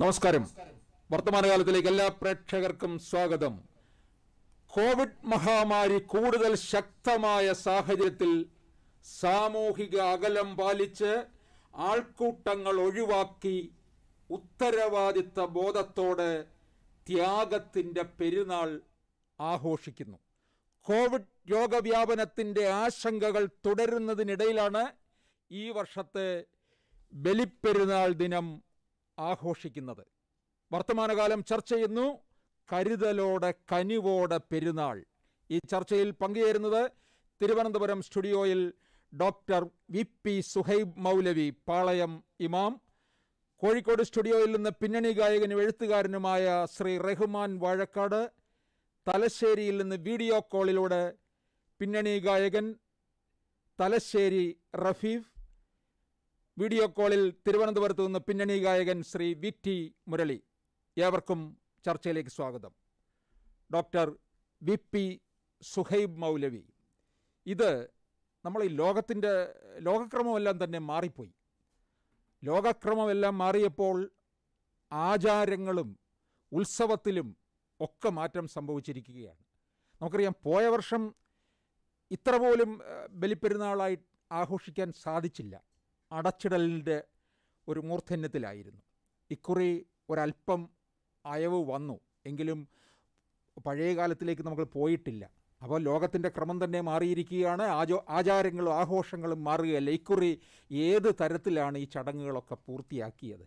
നമസ്കാരം വർത്തമാനകാലത്തിലേക്ക് എല്ലാ പ്രേക്ഷകർക്കും സ്വാഗതം കോവിഡ് മഹാമാരി കൂടുതൽ ശക്തമായ സാഹചര്യത്തിൽ സാമൂഹിക അകലം പാലിച്ച് ആൾക്കൂട്ടങ്ങൾ ഒഴിവാക്കി ഉത്തരവാദിത്ത ബോധത്തോടെ ത്യാഗത്തിന്റെ പെരുന്നാൾ ആഘോഷിക്കുന്നു കോവിഡ് രോഗവ്യാപനത്തിന്റെ ആശങ്കകൾ തുടരുന്നതിനിടയിലാണ് ഈ വർഷത്തെ ബലിപ്പെരുന്നാൾ ദിനം ആഘോഷിക്കുന്നത് വർത്തമാനകാലം ചർച്ച ചെയ്യുന്നു കരുതലോടെ കനിവോടെ പെരുന്നാൾ ഈ ചർച്ചയിൽ പങ്കുചേരുന്നത് തിരുവനന്തപുരം സ്റ്റുഡിയോയിൽ ഡോക്ടർ വി പി സുഹൈബ് മൗലവി പാളയം ഇമാം കോഴിക്കോട് സ്റ്റുഡിയോയിൽ നിന്ന് പിന്നണി ഗായകനും എഴുത്തുകാരനുമായ ശ്രീ റഹ്മാൻ വാഴക്കാട് തലശ്ശേരിയിൽ നിന്ന് വീഡിയോ കോളിലൂടെ പിന്നണി ഗായകൻ തലശ്ശേരി റഫീഫ് വീഡിയോ കോളിൽ തിരുവനന്തപുരത്ത് നിന്ന് പിന്നണി ഗായകൻ ശ്രീ വി ടി മുരളി ഏവർക്കും ചർച്ചയിലേക്ക് സ്വാഗതം ഡോക്ടർ വി പി സുഹൈബ് മൗലവി ഇത് നമ്മൾ ഈ ലോകത്തിൻ്റെ ലോകക്രമമെല്ലാം തന്നെ മാറിപ്പോയി ലോകക്രമമെല്ലാം മാറിയപ്പോൾ ആചാരങ്ങളും ഉത്സവത്തിലും ഒക്കെ മാറ്റം സംഭവിച്ചിരിക്കുകയാണ് നമുക്കറിയാം പോയ വർഷം ഇത്ര പോലും ഏഹ്, ബലിപ്പെരുന്നാളായി ആഘോഷിക്കാൻ സാധിച്ചില്ല അടച്ചിടലിൻ്റെ ഒരു മൂർധന്യത്തിലായിരുന്നു ഇക്കുറി ഒരല്പം അയവ് വന്നു എങ്കിലും പഴയ കാലത്തിലേക്ക് നമുക്ക് പോയിട്ടില്ല അപ്പോൾ ലോകത്തിൻ്റെ ക്രമം തന്നെ മാറിയിരിക്കുകയാണ് ആചോ ആചാരങ്ങളും ആഘോഷങ്ങളും മാറുകയല്ല ഇക്കുറി ഏത് തരത്തിലാണ് ഈ ചടങ്ങുകളൊക്കെ പൂർത്തിയാക്കിയത്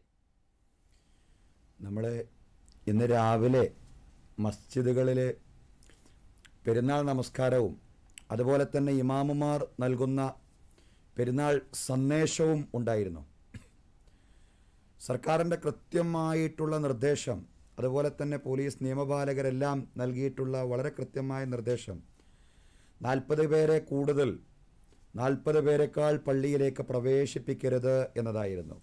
നമ്മൾ ഇന്ന് രാവിലെ മസ്ജിദുകളിൽ പെരുന്നാൾ നമസ്കാരവും അതുപോലെ തന്നെ ഇമാമുമാർ നൽകുന്ന പെരുന്നാൾ സന്ദേശവും ഉണ്ടായിരുന്നു സർക്കാരിൻ്റെ കൃത്യമായിട്ടുള്ള നിർദ്ദേശം അതുപോലെ തന്നെ പോലീസ് നിയമപാലകരെല്ലാം നൽകിയിട്ടുള്ള വളരെ കൃത്യമായ നിർദ്ദേശം നാൽപ്പത് പേരെ കൂടുതൽ നാൽപ്പത് പേരെക്കാൾ പള്ളിയിലേക്ക് പ്രവേശിപ്പിക്കരുത് എന്നതായിരുന്നു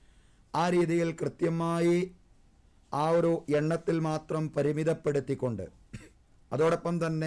ആ രീതിയിൽ കൃത്യമായി ആ ഒരു എണ്ണത്തിൽ മാത്രം പരിമിതപ്പെടുത്തിക്കൊണ്ട് അതോടൊപ്പം തന്നെ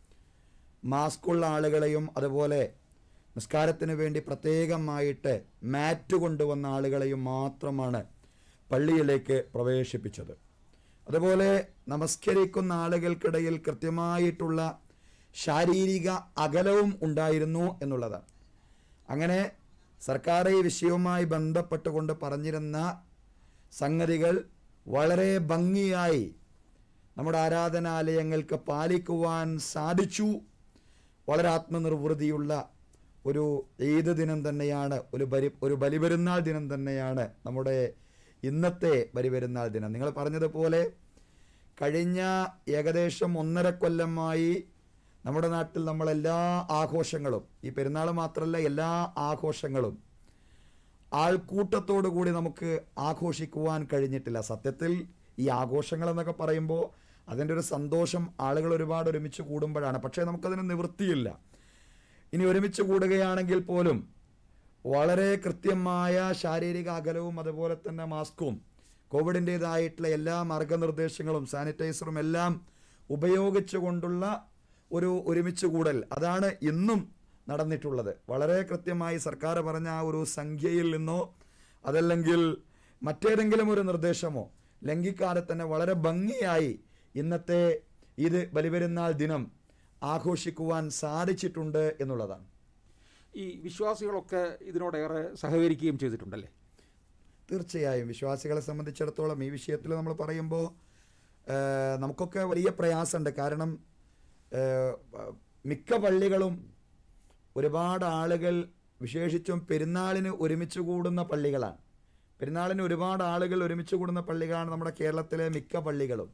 മാസ്കുള്ള ആളുകളെയും അതുപോലെ നിസ്കാരത്തിന് വേണ്ടി പ്രത്യേകമായിട്ട് മാറ്റ് കൊണ്ടുവന്ന ആളുകളെയും മാത്രമാണ് പള്ളിയിലേക്ക് പ്രവേശിപ്പിച്ചത് അതുപോലെ നമസ്കരിക്കുന്ന ആളുകൾക്കിടയിൽ കൃത്യമായിട്ടുള്ള ശാരീരിക അകലവും ഉണ്ടായിരുന്നു എന്നുള്ളതാണ് അങ്ങനെ സർക്കാർ ഈ വിഷയവുമായി ബന്ധപ്പെട്ടുകൊണ്ട് പറഞ്ഞിരുന്ന സംഗതികൾ വളരെ ഭംഗിയായി നമ്മുടെ ആരാധനാലയങ്ങൾക്ക് പാലിക്കുവാൻ സാധിച്ചു വളരെ ആത്മനിർവൃതിയുള്ള ഒരു ഈദ് ദിനം തന്നെയാണ് ഒരു ബലി ഒരു ബലിപെരുന്നാൾ ദിനം തന്നെയാണ് നമ്മുടെ ഇന്നത്തെ ബലിപെരുന്നാൾ ദിനം നിങ്ങൾ പറഞ്ഞതുപോലെ കഴിഞ്ഞ ഏകദേശം ഒന്നര കൊല്ലമായി നമ്മുടെ നാട്ടിൽ നമ്മളെല്ലാ ആഘോഷങ്ങളും ഈ പെരുന്നാൾ മാത്രമല്ല എല്ലാ ആഘോഷങ്ങളും ആൾക്കൂട്ടത്തോടു കൂടി നമുക്ക് ആഘോഷിക്കുവാൻ കഴിഞ്ഞിട്ടില്ല സത്യത്തിൽ ഈ ആഘോഷങ്ങൾ എന്നൊക്കെ പറയുമ്പോൾ അതിൻ്റെ ഒരു സന്തോഷം ആളുകൾ ഒരുപാട് ഒരുമിച്ച് കൂടുമ്പോഴാണ് പക്ഷേ നമുക്കതിന് നിവൃത്തിയില്ല ഇനി ഒരുമിച്ച് കൂടുകയാണെങ്കിൽ പോലും വളരെ കൃത്യമായ ശാരീരിക അകലവും അതുപോലെ തന്നെ മാസ്കും കോവിഡിൻ്റെതായിട്ടുള്ള എല്ലാ മാർഗനിർദ്ദേശങ്ങളും സാനിറ്റൈസറും എല്ലാം ഉപയോഗിച്ചുകൊണ്ടുള്ള ഒരു ഒരുമിച്ച് കൂടൽ അതാണ് ഇന്നും നടന്നിട്ടുള്ളത് വളരെ കൃത്യമായി സർക്കാർ പറഞ്ഞ ആ ഒരു സംഖ്യയിൽ നിന്നോ അതല്ലെങ്കിൽ മറ്റേതെങ്കിലും ഒരു നിർദ്ദേശമോ ലംഘിക്കാതെ തന്നെ വളരെ ഭംഗിയായി ഇന്നത്തെ ഇത് ബലിപെരുന്നാൾ ദിനം ആഘോഷിക്കുവാൻ സാധിച്ചിട്ടുണ്ട് എന്നുള്ളതാണ് ഈ വിശ്വാസികളൊക്കെ ഇതിനോടേറെ സഹകരിക്കുകയും ചെയ്തിട്ടുണ്ടല്ലേ തീർച്ചയായും വിശ്വാസികളെ സംബന്ധിച്ചിടത്തോളം ഈ വിഷയത്തിൽ നമ്മൾ പറയുമ്പോൾ ഏഹ്, നമുക്കൊക്കെ വലിയ പ്രയാസമുണ്ട് കാരണം ഏഹ്, മിക്ക പള്ളികളും ഒരുപാട് ആളുകൾ വിശേഷിച്ചും പെരുന്നാളിന് ഒരുമിച്ച് കൂടുന്ന പള്ളികളാണ് പെരുന്നാളിന് ഒരുപാട് ആളുകൾ ഒരുമിച്ച് കൂടുന്ന പള്ളികളാണ് നമ്മുടെ കേരളത്തിലെ മിക്ക പള്ളികളും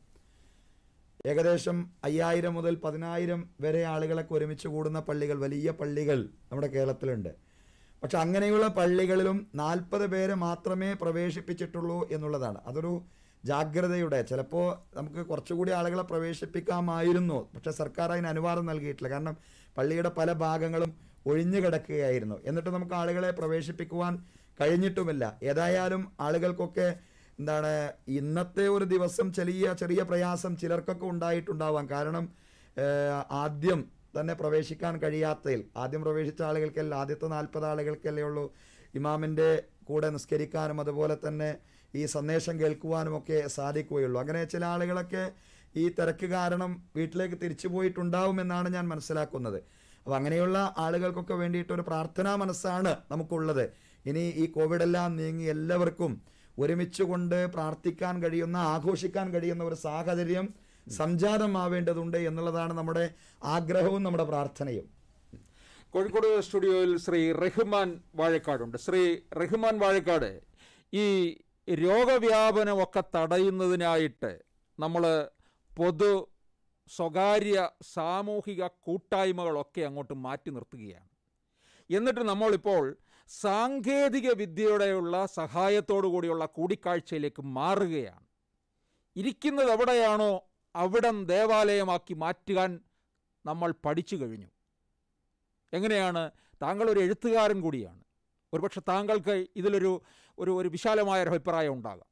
ഏകദേശം അയ്യായിരം മുതൽ പതിനായിരം വരെ ആളുകളൊക്കെ ഒരുമിച്ച് കൂടുന്ന പള്ളികൾ വലിയ പള്ളികൾ നമ്മുടെ കേരളത്തിലുണ്ട് പക്ഷെ അങ്ങനെയുള്ള പള്ളികളിലും നാൽപ്പത് പേരെ മാത്രമേ പ്രവേശിപ്പിച്ചിട്ടുള്ളൂ എന്നുള്ളതാണ് അതൊരു ജാഗ്രതയുടെ ചിലപ്പോൾ നമുക്ക് കുറച്ചുകൂടി ആളുകളെ പ്രവേശിപ്പിക്കാമായിരുന്നു പക്ഷെ സർക്കാർ അതിന് അനുവാദം നൽകിയിട്ടില്ല കാരണം പള്ളിയുടെ പല ഭാഗങ്ങളും ഒഴിഞ്ഞു കിടക്കുകയായിരുന്നു എന്നിട്ട് നമുക്ക് ആളുകളെ പ്രവേശിപ്പിക്കുവാൻ കഴിഞ്ഞിട്ടുമില്ല ഏതായാലും ആളുകൾക്കൊക്കെ എന്താണ് ഇന്നത്തെ ഒരു ദിവസം ചെറിയ ചെറിയ പ്രയാസം ചിലർക്കൊക്കെ ഉണ്ടായിട്ടുണ്ടാവാം കാരണം ഏഹ്, ആദ്യം തന്നെ പ്രവേശിക്കാൻ കഴിയാത്തതിൽ ആദ്യം പ്രവേശിച്ച ആളുകൾക്കല്ല ആദ്യത്തെ നാൽപ്പത് ആളുകൾക്കല്ലേ ഉള്ളൂ ഇമാമിൻ്റെ കൂടെ നിസ്കരിക്കാനും അതുപോലെ തന്നെ ഈ സന്ദേശം കേൾക്കുവാനുമൊക്കെ സാധിക്കുകയുള്ളൂ അങ്ങനെ ചില ആളുകളൊക്കെ ഈ തിരക്ക് കാരണം വീട്ടിലേക്ക് തിരിച്ചു പോയിട്ടുണ്ടാവുമെന്നാണ് ഞാൻ മനസ്സിലാക്കുന്നത് അപ്പോൾ അങ്ങനെയുള്ള ആളുകൾക്കൊക്കെ വേണ്ടിയിട്ട് ഒരു പ്രാർത്ഥനാ മനസ്സാണ് നമുക്കുള്ളത് ഇനി ഈ കോവിഡ് എല്ലാം നീങ്ങി എല്ലാവർക്കും ഒരുമിച്ച് കൊണ്ട് പ്രാർത്ഥിക്കാൻ കഴിയുന്ന ആഘോഷിക്കാൻ കഴിയുന്ന ഒരു സാഹചര്യം സംജാതമാവേണ്ടതുണ്ട് എന്നുള്ളതാണ് നമ്മുടെ ആഗ്രഹവും നമ്മുടെ പ്രാർത്ഥനയും കോഴിക്കോട് സ്റ്റുഡിയോയിൽ ശ്രീ റഹ്മാൻ വാഴക്കാടുണ്ട് ശ്രീ റഹ്മാൻ വാഴക്കാട് ഈ രോഗവ്യാപനമൊക്കെ തടയുന്നതിനായിട്ട് നമ്മൾ പൊതു സ്വകാര്യ സാമൂഹിക കൂട്ടായ്മകളൊക്കെ അങ്ങോട്ട് മാറ്റി നിർത്തുകയാണ് എന്നിട്ട് നമ്മളിപ്പോൾ സാങ്കേതിക വിദ്യയുടെയുള്ള സഹായത്തോടു കൂടിയുള്ള കൂടിക്കാഴ്ചയിലേക്ക് മാറുകയാണ് ഇരിക്കുന്നത് എവിടെയാണോ അവിടം ദേവാലയമാക്കി മാറ്റുവാൻ നമ്മൾ പഠിച്ചു കഴിഞ്ഞു എങ്ങനെയാണ് താങ്കൾ ഒരു എഴുത്തുകാരൻ കൂടിയാണ് ഒരുപക്ഷെ താങ്കൾക്ക് ഇതിലൊരു ഒരു ഒരു വിശാലമായ ഒരു അഭിപ്രായം ഉണ്ടാകാം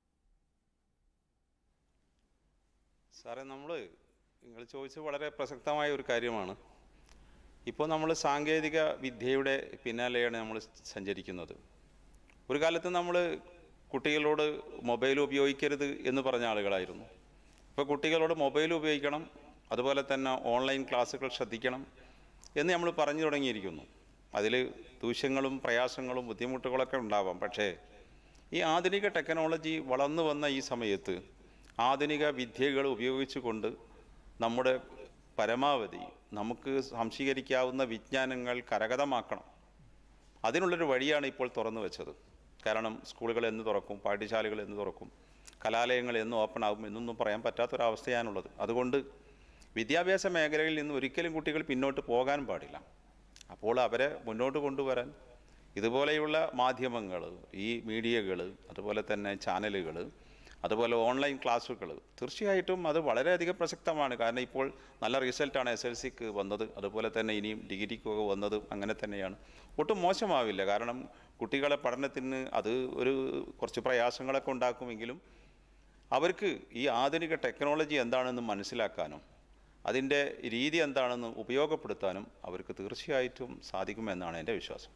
സാറേ നമ്മൾ നിങ്ങൾ ചോദിച്ചത് വളരെ പ്രസക്തമായ ഒരു കാര്യമാണ് ഇപ്പോൾ നമ്മൾ സാങ്കേതിക വിദ്യയുടെ പിന്നാലെയാണ് നമ്മൾ സഞ്ചരിക്കുന്നത് ഒരു കാലത്ത് നമ്മൾ കുട്ടികളോട് മൊബൈൽ ഉപയോഗിക്കരുത് എന്ന് പറഞ്ഞ ആളുകളായിരുന്നു ഇപ്പോൾ കുട്ടികളോട് മൊബൈൽ ഉപയോഗിക്കണം അതുപോലെ തന്നെ ഓൺലൈൻ ക്ലാസ്സുകൾ ശ്രദ്ധിക്കണം എന്ന് നമ്മൾ പറഞ്ഞു തുടങ്ങിയിരിക്കുന്നു അതിൽ ദൂഷ്യങ്ങളും പ്രയാസങ്ങളും ബുദ്ധിമുട്ടുകളൊക്കെ ഉണ്ടാവാം പക്ഷേ ഈ ആധുനിക ടെക്നോളജി വളർന്നു വന്ന ഈ സമയത്ത് ആധുനിക വിദ്യകൾ ഉപയോഗിച്ചുകൊണ്ട് നമ്മുടെ പരമാവധി നമുക്ക് സംശീകരിക്കാവുന്ന വിജ്ഞാനങ്ങൾ കരഗതമാക്കണം അതിനുള്ളൊരു വഴിയാണ് ഇപ്പോൾ തുറന്നു വെച്ചത് കാരണം സ്കൂളുകൾ എന്ന് തുറക്കും പാഠ്യശാലകൾ എന്ന് തുറക്കും കലാലയങ്ങൾ എന്ന് ഓപ്പൺ ആകും എന്നൊന്നും പറയാൻ പറ്റാത്തൊരവസ്ഥയാണുള്ളത് അതുകൊണ്ട് വിദ്യാഭ്യാസ മേഖലയിൽ നിന്ന് ഒരിക്കലും കുട്ടികൾ പിന്നോട്ട് പോകാൻ പാടില്ല അപ്പോൾ അവരെ മുന്നോട്ട് കൊണ്ടുവരാൻ ഇതുപോലെയുള്ള മാധ്യമങ്ങൾ ഈ മീഡിയകൾ അതുപോലെ തന്നെ ചാനലുകൾ അതുപോലെ ഓൺലൈൻ ക്ലാസ്സുകൾ തീർച്ചയായിട്ടും അത് വളരെയധികം പ്രസക്തമാണ് കാരണം ഇപ്പോൾ നല്ല റിസൾട്ടാണ് എസ് എൽ സിക്ക് വന്നത് അതുപോലെ തന്നെ ഇനിയും ഡിഗ്രിക്കൊക്കെ വന്നത് അങ്ങനെ തന്നെയാണ് ഒട്ടും മോശമാവില്ല കാരണം കുട്ടികളെ പഠനത്തിന് അത് ഒരു കുറച്ച് പ്രയാസങ്ങളൊക്കെ ഉണ്ടാക്കുമെങ്കിലും അവർക്ക് ഈ ആധുനിക ടെക്നോളജി എന്താണെന്ന് മനസ്സിലാക്കാനും അതിൻ്റെ രീതി എന്താണെന്ന് ഉപയോഗപ്പെടുത്താനും അവർക്ക് തീർച്ചയായിട്ടും സാധിക്കുമെന്നാണ് എൻ്റെ വിശ്വാസം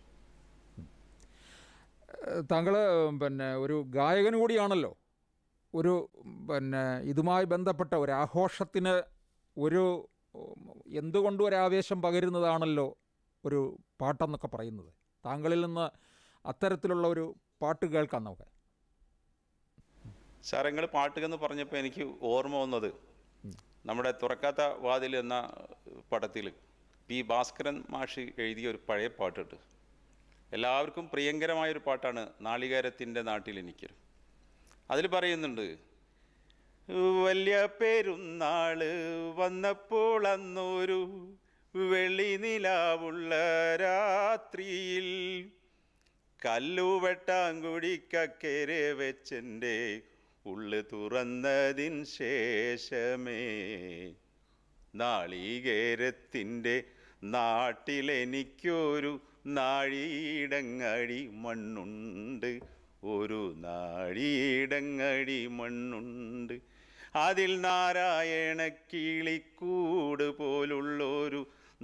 താങ്കൾ പിന്നെ ഒരു ഗായകൻ കൂടിയാണല്ലോ ഒരു പിന്നെ ഇതുമായി ബന്ധപ്പെട്ട ഒരു ആഘോഷത്തിന് ഒരു ഉം, എന്തുകൊണ്ടും ഒരു ആവേശം പകരുന്നതാണല്ലോ ഒരു പാട്ടെന്നൊക്കെ പറയുന്നത് താങ്കളിൽ നിന്ന് അത്തരത്തിലുള്ള ഒരു പാട്ട് കേൾക്കാം നമുക്ക് സാർ നിങ്ങൾ പാട്ട് എന്ന് പറഞ്ഞപ്പോൾ എനിക്ക് ഓർമ്മ വന്നത് നമ്മുടെ തുറക്കാത്ത വാതിൽ എന്ന പടത്തിൽ പി ഭാസ്കരൻ മാഷി എഴുതിയ ഒരു പഴയ പാട്ടുണ്ട് എല്ലാവർക്കും പ്രിയങ്കരമായൊരു പാട്ടാണ് നാളികേരത്തിൻ്റെ നാട്ടിൽ എനിക്ക് അതിൽ പറയുന്നുണ്ട് വലിയ പെരുന്നാള് വന്നപ്പോൾ അന്നൊരു വെള്ളി നിലാവുള്ള രാത്രിയിൽ കല്ലുവെട്ടാങ്കുടിക്കക്കരെ വെച്ചെൻ്റെ ഉള്ളു തുറന്നതിൻ ശേഷമേ നാളികേരത്തിൻ്റെ നാട്ടിലെനിക്കൊരു നാഴിയിടങ്ങടി മണ്ണുണ്ട് ഒരു നാഴിയിടങ്ങടി മണ്ണുണ്ട് അതിൽ നാരായണ കിളിക്കൂട് പോലുള്ളൊരു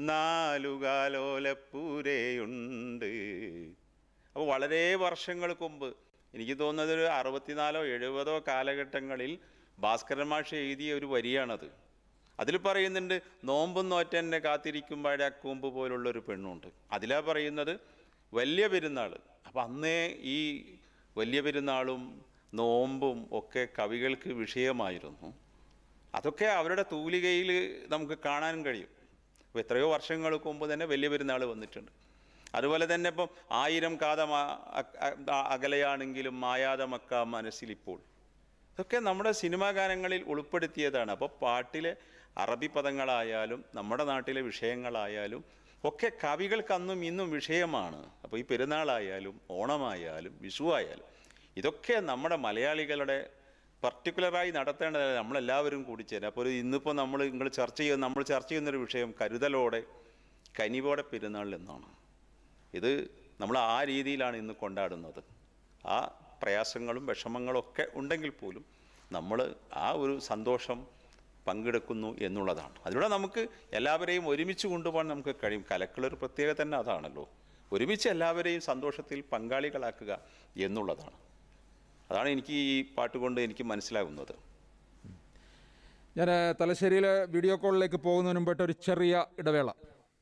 നാലുകാലോലപ്പൂരയുണ്ട് അപ്പോൾ വളരെ വർഷങ്ങൾക്ക് മുമ്പ് എനിക്ക് തോന്നുന്നത് ഒരു അറുപത്തിനാലോ എഴുപതോ കാലഘട്ടങ്ങളിൽ ഭാസ്കരൻ മാഷ് എഴുതിയ ഒരു വരിയാണത് അതിൽ പറയുന്നുണ്ട് നോമ്പും നോറ്റന്നെ കാത്തിരിക്കുമ്പോഴേ അക്കൂമ്പ് പോലുള്ള ഒരു പെണ്ണുണ്ട് അതിലാ പറയുന്നത് വലിയ പെരുന്നാൾ അപ്പം അന്നേ ഈ വലിയ പെരുന്നാളും നോമ്പും ഒക്കെ കവികൾക്ക് വിഷയമായിരുന്നു അതൊക്കെ അവരുടെ തൂലികയിൽ നമുക്ക് കാണാൻ കഴിയും അപ്പോൾ എത്രയോ വർഷങ്ങൾക്ക് മുമ്പ് തന്നെ വലിയ പെരുന്നാൾ വന്നിട്ടുണ്ട് അതുപോലെ തന്നെ ഇപ്പം ആയിരം കാതം അ- അ- അ- അകലെയാണെങ്കിലും മായാതെ മക്ക മനസ്സിലിപ്പോൾ ഇതൊക്കെ നമ്മുടെ സിനിമാ ഗാനങ്ങളിൽ ഉൾപ്പെടുത്തിയതാണ് അപ്പോൾ പാട്ടിലെ അറബി പദങ്ങളായാലും നമ്മുടെ നാട്ടിലെ വിഷയങ്ങളായാലും ഒക്കെ കവികൾക്ക് അന്നും ഇന്നും വിഷയമാണ് അപ്പോൾ ഈ പെരുന്നാളായാലും ഓണമായാലും വിഷു ആയാലും ഇതൊക്കെ നമ്മുടെ മലയാളികളുടെ പർട്ടിക്കുലറായി നടത്തേണ്ടത് നമ്മളെല്ലാവരും കൂടി ചേരും അപ്പോൾ ഒരു ഇന്നിപ്പോൾ നമ്മൾ നിങ്ങൾ ചർച്ച ചെയ്യുന്ന നമ്മൾ ചർച്ച ചെയ്യുന്നൊരു വിഷയം കരുതലോടെ കനിവോടെ പെരുന്നാൾ എന്നാണ് ഇത് നമ്മൾ ആ രീതിയിലാണ് ഇന്ന് കൊണ്ടാടുന്നത് ആ പ്രയാസങ്ങളും വിഷമങ്ങളും ഒക്കെ ഉണ്ടെങ്കിൽ പോലും നമ്മൾ ആ ഒരു സന്തോഷം പങ്കെടുക്കുന്നു എന്നുള്ളതാണ് അതിലൂടെ നമുക്ക് എല്ലാവരെയും ഒരുമിച്ച് കൊണ്ടുപോകാൻ നമുക്ക് കഴിയും കലക്കളൊരു പ്രത്യേകത തന്നെ അതാണല്ലോ ഒരുമിച്ച് എല്ലാവരെയും സന്തോഷത്തിൽ പങ്കാളികളാക്കുക എന്നുള്ളതാണ് അതാണ് എനിക്ക് ഈ പാട്ട് കൊണ്ട് എനിക്ക് മനസ്സിലാകുന്നത് ഞാൻ തലശ്ശേരിയിലെ വീഡിയോ കോളിലേക്ക് പോകുന്നതിന് മുമ്പായിട്ട് ഒരു ചെറിയ ഇടവേള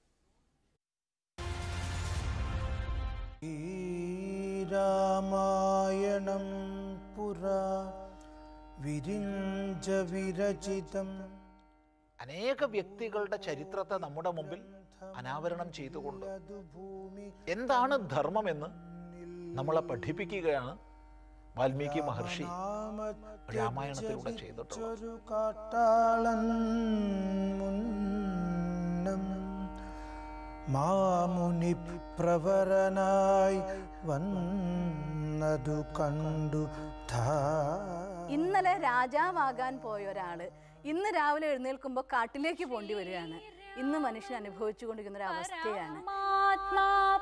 രാമായണം പുരാ വിരിഞ്ച വിരചിതം അനേക വ്യക്തികളുടെ ചരിത്രത്തെ നമ്മുടെ മുമ്പിൽ അനാവരണം ചെയ്തുകൊണ്ട് എന്താണ് ധർമ്മമെന്ന് നമ്മളെ പഠിപ്പിക്കുകയാണ് വാൽമീകി മഹർഷി രാമായണത്തിലൂടെ ചെയ്തിട്ടുള്ളത് ഒരു കാട്ടാളൻ മുന്നം മാമുനി പ്രവരനായി വന്നതു കണ്ടു ധാ ഇന്നലെ രാജാവാകാൻ പോയ ഒരാള് ഇന്ന് രാവിലെ എഴുന്നേൽക്കുമ്പോൾ കാട്ടിലേക്ക് പോണ്ടി വരികയാണ് ഇന്ന് മനുഷ്യൻ അനുഭവിച്ചുകൊണ്ടിരിക്കുന്ന ഒരു അവസ്ഥയാണ് പരമാത്മാ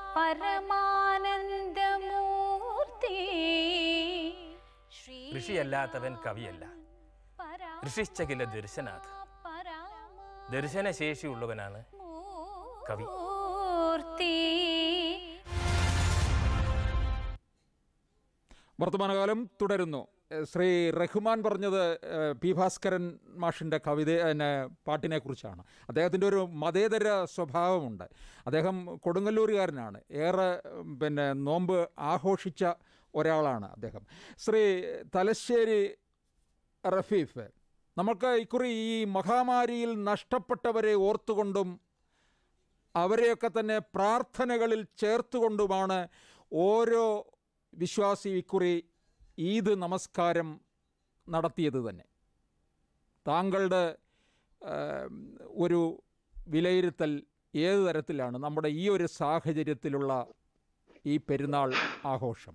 പരമാനന്ദമൂർത്തി ശ്രീ ഋഷിയല്ലാത്തവൻ കവിയല്ല ഋഷിശ്ചകില ദർശനാഥ് ദർശനശേഷിയുള്ളവനാണ് കവി മൂർത്തി വർത്തമാനകാലം തുടരുന്നു എഹ് ശ്രീ റഹ്മാൻ പറഞ്ഞത് എഹ് പി ഭാസ്കരൻ മാഷിൻ്റെ കവിത പിന്നെ പാട്ടിനെ കുറിച്ചാണ് അദ്ദേഹത്തിൻ്റെ ഒരു മതേതര സ്വഭാവമുണ്ട് അദ്ദേഹം കൊടുങ്ങല്ലൂരുകാരനാണ് ഏറെ ഉം, പിന്നെ നോമ്പ് ആഘോഷിച്ച ഒരാളാണ് അദ്ദേഹം ശ്രീ തലശ്ശേരി റഫീഫ് നമുക്ക് ഇക്കുറി ഈ മഹാമാരിയിൽ നഷ്ടപ്പെട്ടവരെ ഓർത്തുകൊണ്ടും അവരെയൊക്കെ തന്നെ പ്രാർത്ഥനകളിൽ ചേർത്തുകൊണ്ടുമാണ് ഓരോ വിശ്വാസി ഇക്കുറി ഈദ് നമസ്കാരം നടത്തിയത് തന്നെ താങ്കളുടെ ഏം, ഒരു വിലയിരുത്തൽ ഏത് തരത്തിലാണ് നമ്മുടെ ഈ ഒരു സാഹചര്യത്തിലുള്ള ഈ പെരുന്നാൾ ആഘോഷം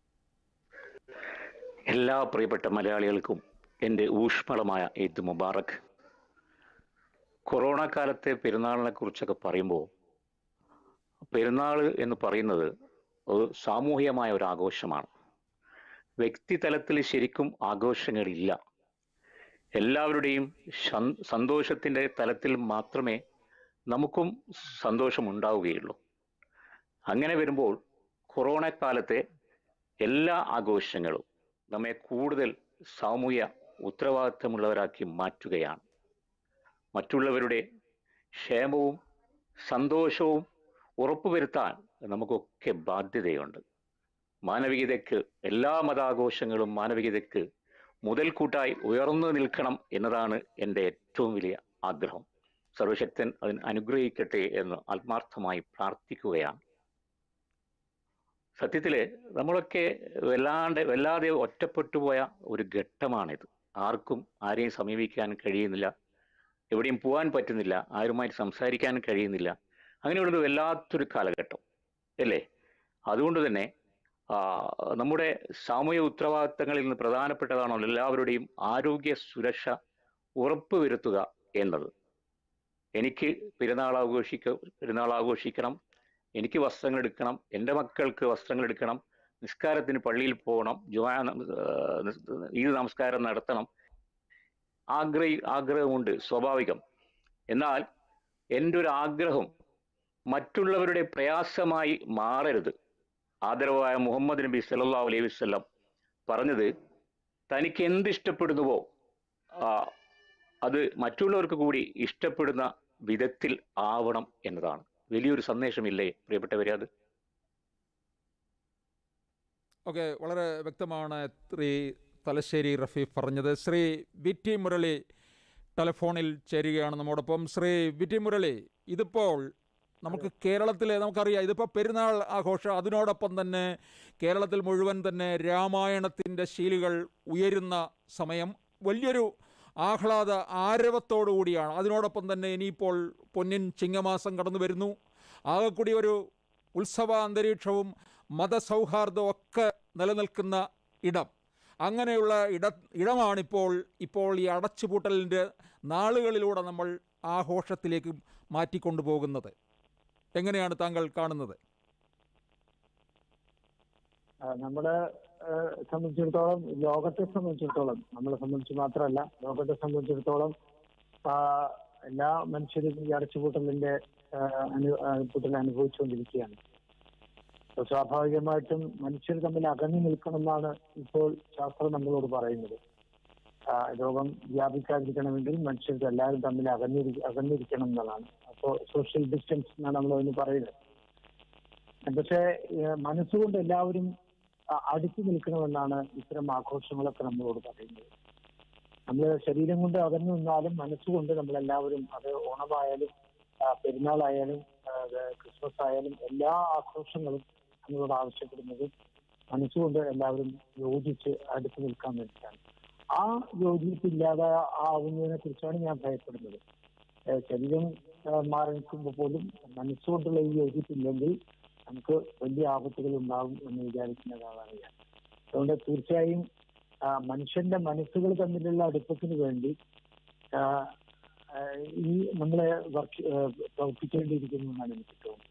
എല്ലാ പ്രിയപ്പെട്ട മലയാളികൾക്കും എൻ്റെ ഊഷ്മളമായ ഈദ് മുബാറക് കൊറോണ കാലത്തെ പെരുന്നാളിനെ കുറിച്ചൊക്കെ പറയുമ്പോൾ പെരുന്നാൾ എന്ന് പറയുന്നത് ഒരു സാമൂഹികമായ ഒരു ആഘോഷമാണ് വ്യക്തിതലത്തിൽ ശരിക്കും ആഘോഷങ്ങളില്ല എല്ലാവരുടെയും ശൻ- സന്തോഷത്തിൻ്റെ തലത്തിൽ മാത്രമേ നമുക്കും സന്തോഷമുണ്ടാവുകയുള്ളൂ അങ്ങനെ വരുമ്പോൾ കൊറോണ കാലത്തെ എല്ലാ ആഘോഷങ്ങളും നമ്മെ കൂടുതൽ സാമൂഹ്യ ഉത്തരവാദിത്തമുള്ളവരാക്കി മാറ്റുകയാണ് മറ്റുള്ളവരുടെ ക്ഷേമവും സന്തോഷവും ഉറപ്പുവരുത്താൻ നമുക്കൊക്കെ ബാധ്യതയുണ്ട് മാനവികതയ്ക്ക് എല്ലാ മതാഘോഷങ്ങളും മാനവികതയ്ക്ക് മുതൽക്കൂട്ടായി ഉയർന്നു നിൽക്കണം എന്നതാണ് എൻ്റെ ഏറ്റവും വലിയ ആഗ്രഹം സർവശക്തൻ അതിന് അനുഗ്രഹിക്കട്ടെ എന്ന് ആത്മാർത്ഥമായി പ്രാർത്ഥിക്കുകയാണ് സത്യത്തില് നമ്മളൊക്കെ വല്ലാണ്ട് വല്ലാതെ ഒറ്റപ്പെട്ടു പോയ ഒരു ഘട്ടമാണിത് ആർക്കും ആരെയും സമീപിക്കാൻ കഴിയുന്നില്ല എവിടെയും പോകാൻ പറ്റുന്നില്ല ആരുമായിട്ട് സംസാരിക്കാൻ കഴിയുന്നില്ല അങ്ങനെയുള്ളൊരു വല്ലാത്തൊരു കാലഘട്ടം അല്ലേ അതുകൊണ്ട് തന്നെ ആ, നമ്മുടെ സാമൂഹ്യ ഉത്തരവാദിത്തങ്ങളിൽ നിന്ന് പ്രധാനപ്പെട്ടതാണല്ലോ എല്ലാവരുടെയും ആരോഗ്യ സുരക്ഷ ഉറപ്പുവരുത്തുക എന്നത് എനിക്ക് പെരുന്നാൾ ആഘോഷിക്ക പെരുന്നാൾ ആഘോഷിക്കണം എനിക്ക് വസ്ത്രങ്ങൾ എടുക്കണം എൻ്റെ മക്കൾക്ക് വസ്ത്രങ്ങൾ എടുക്കണം നിസ്കാരത്തിന് പള്ളിയിൽ പോകണം ജുമാ നം- ഏർ നിസ്- ഈദ് നമസ്കാരം നടത്തണം ആഗ്രഹി ആഗ്രഹമുണ്ട് സ്വാഭാവികം എന്നാൽ എൻ്റെ ഒരു ആഗ്രഹം മറ്റുള്ളവരുടെ പ്രയാസമായി മാറരുത് ആദരവായ മുഹമ്മദ് നബി സല്ലല്ലാഹു അലൈഹി വസല്ലം പറഞ്ഞത് തനിക്ക് എന്ത് ഇഷ്ടപ്പെടുന്നുവോ ആ, അത് മറ്റുള്ളവർക്ക് കൂടി ഇഷ്ടപ്പെടുന്ന വിധത്തിൽ ആവണം എന്നതാണ് വലിയൊരു സന്ദേശമില്ലേ പ്രിയപ്പെട്ടവരെ അത് ഓക്കെ വളരെ വ്യക്തമാണ് ശ്രീ തലശ്ശേരി റഫീഫ് പറഞ്ഞത് ശ്രീ വിറ്റി മുരളി ടെലിഫോണിൽ ചേരുകയാണ് നമ്മോടൊപ്പം ശ്രീ വിറ്റി മുരളി ഇതിപ്പോൾ നമുക്ക് കേരളത്തിൽ നമുക്കറിയാം ഇതിപ്പോൾ പെരുന്നാൾ ആഘോഷം അതിനോടൊപ്പം തന്നെ കേരളത്തിൽ മുഴുവൻ തന്നെ രാമായണത്തിൻ്റെ ശീലുകൾ ഉയരുന്ന സമയം വലിയൊരു ആഹ്ലാദ ആരവത്തോടു കൂടിയാണ് അതിനോടൊപ്പം തന്നെ ഇനിയിപ്പോൾ പൊന്നിൻ ചിങ്ങമാസം കടന്നു വരുന്നു ആകെ കൂടി ഒരു ഉത്സവ അന്തരീക്ഷവും മതസൗഹാർദ്ദവും ഒക്കെ നിലനിൽക്കുന്ന ഇടം അങ്ങനെയുള്ള ഇട ഇടമാണിപ്പോൾ ഇപ്പോൾ ഈ അടച്ചുപൂട്ടലിൻ്റെ നാളുകളിലൂടെ നമ്മൾ ആഘോഷത്തിലേക്ക് മാറ്റിക്കൊണ്ടുപോകുന്നത് എങ്ങനെയാണ് താങ്കൾ കാണുന്നത് ആ, നമ്മളെ ആ, സംബന്ധിച്ചിടത്തോളം ലോകത്തെ സംബന്ധിച്ചിടത്തോളം നമ്മളെ സംബന്ധിച്ച് മാത്രമല്ല ലോകത്തെ സംബന്ധിച്ചിടത്തോളം ആ, എല്ലാ മനുഷ്യരും ഈ അടച്ചുപൂട്ടലിന്റെ ആ, അനു ആ, പൂട്ടൽ അനുഭവിച്ചുകൊണ്ടിരിക്കുകയാണ് അപ്പൊ സ്വാഭാവികമായിട്ടും മനുഷ്യർ തമ്മിൽ അകന്നു നിൽക്കണമെന്നാണ് ഇപ്പോൾ ശാസ്ത്രം നമ്മളോട് പറയുന്നത് ആ, രോഗം വ്യാപിക്കാതിരിക്കണമെങ്കിൽ മനുഷ്യർക്ക് എല്ലാവരും തമ്മിൽ അകന്നിരി അകന്നിരിക്കണം എന്നുള്ളതാണ് അപ്പോൾ സോഷ്യൽ ഡിസ്റ്റൻസ് എന്നാണ് നമ്മൾ അതിന് പറയുന്നത് പക്ഷേ ഏഹ്, മനസ്സുകൊണ്ട് എല്ലാവരും അ- അടുത്ത് നിൽക്കണമെന്നാണ് ഇത്തരം ആഘോഷങ്ങളൊക്കെ നമ്മളോട് പറയുന്നത് നമ്മൾ ശരീരം കൊണ്ട് അകന്നു നിന്നാലും മനസ്സുകൊണ്ട് നമ്മളെല്ലാവരും അത് ഓണമായാലും ആ, പെരുന്നാളായാലും ആ, അത് ക്രിസ്മസ് ആയാലും എല്ലാ ആഘോഷങ്ങളും നമ്മളോട് ആവശ്യപ്പെടുന്നത് മനസ്സുകൊണ്ട് എല്ലാവരും യോജിച്ച് അടുത്ത് നിൽക്കാൻ വേണ്ടിയിട്ടാണ് ആ യോജിപ്പില്ലാതെ ആവുന്നതിനെ കുറിച്ചാണ് ഞാൻ ഭയപ്പെടുന്നത് ഏഹ് ശരീരം ഏഹ് മാറി നിൽക്കുമ്പോൾ പോലും മനസ്സുകൊണ്ടുള്ള ഈ യോജിപ്പില്ലെങ്കിൽ നമുക്ക് വലിയ ആപത്തുകൾ ഉണ്ടാകും എന്ന് വിചാരിക്കുന്ന ഒരാളാണ് ഞാൻ അതുകൊണ്ട് തീർച്ചയായും ആ, മനുഷ്യന്റെ മനസ്സുകൾ തമ്മിലുള്ള അടുപ്പത്തിന് വേണ്ടി ആ, ആ, ഈ നമ്മളെ വർക്ക് പ്രവർത്തിക്കേണ്ടിയിരിക്കുന്നു എന്നാണ് എനിക്ക് തോന്നുന്നത്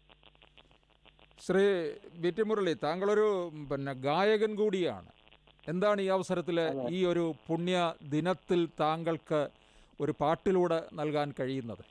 ശ്രീ വി ടി മുരളി താങ്കളൊരു ഉം, പിന്നെ ഗായകൻ കൂടിയാണ് എന്താണ് ഈ അവസരത്തിൽ ഈ ഒരു പുണ്യ ദിനത്തിൽ താങ്കൾക്ക് ഒരു പാട്ടിലൂടെ നൽകാൻ കഴിയുന്നത്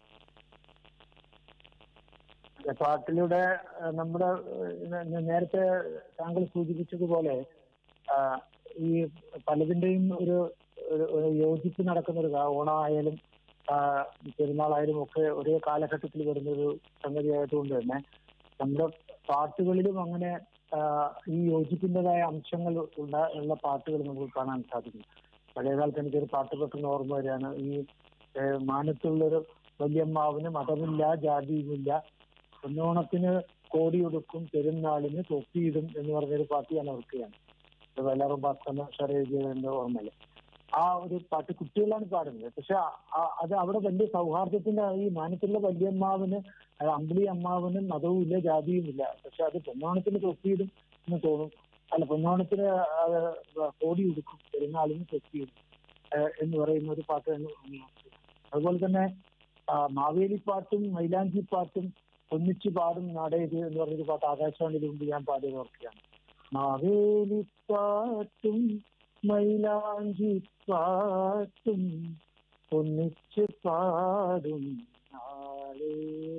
പാട്ടിലൂടെ ആ, നമ്മുടെ ആ, ന- നേരത്തെ താങ്കൾ സൂചിപ്പിച്ചതുപോലെ ആ, ഈ പലതിന്റെയും ഒരു ഒരു ഒരു യോജിപ്പ് നടക്കുന്ന ഒരു കാ- ഓണമായാലും ആ, പെരുന്നാളായാലും ഒക്കെ ഒരേ കാലഘട്ടത്തിൽ വരുന്ന ഒരു സംഗതി ആയതുകൊണ്ട് തന്നെ നമ്മുടെ പാട്ടുകളിലും അങ്ങനെ ആ, ഈ യോജിപ്പിൻ്റെതായ അംശങ്ങൾ ഉള്ള ഉള്ള പാട്ടുകൾ നമുക്ക് കാണാൻ സാധിക്കും പഴയകാലത്ത് എനിക്കൊരു പാട്ട് പെട്ടെന്ന് ഓർമ്മ വരികയാണ് ഈ ഏഹ്, മാനത്തുള്ളൊരു വല്യമ്മാവിന് മതമില്ല ജാതിയുമില്ല പൊന്നോണത്തിന് കോടിയൊടുക്കും പെരുന്നാളിന് തൊപ്പിയിടും എന്ന് പറഞ്ഞൊരു പാട്ട് ഞാൻ ഓർക്കുകയാണ് ഇത് വല്ലാറും ഭാസ്കർ എഴുതിയതിന്റെ ഓർമ്മയില് ആ ഒരു പാട്ട് കുട്ടികളാണ് പാടുന്നത് പക്ഷെ ആ- ആ- അത് അവിടെ വലിയ സൗഹാർദ്ദത്തിന്റെ ഈ മാനത്തുള്ള വല്യമ്മാവിന് അത് അമ്പിളി അമ്മാവിനും മതവും ഇല്ല ജാതിയും ഇല്ല പക്ഷെ അത് പൊന്നോണത്തിന് തൊപ്പിയിടും എന്ന് തോന്നും അല്ല പൊന്നോണത്തിന് അത് കോടി ഉടുക്കും പെരുന്നാളിന് തൊപ്പിയിടും ഏഹ് എന്ന് പറയുന്ന ഒരു പാട്ട് എന്ന് അതുപോലെ തന്നെ ആ, മാവേലിപ്പാട്ടും മൈലാഞ്ചി പാട്ടും ഒന്നിച്ച് പാടും നാടേത് എന്ന് പറഞ്ഞൊരു പാട്ട് ആകാശവാണിയിൽ മുമ്പ് ഞാൻ പാടിയത് ഓർക്കുകയാണ് മാവേലിപ്പാട്ടും മൈലാഞ്ചി പാട്ടും ഒന്നിച്ച് പാടും നാളേ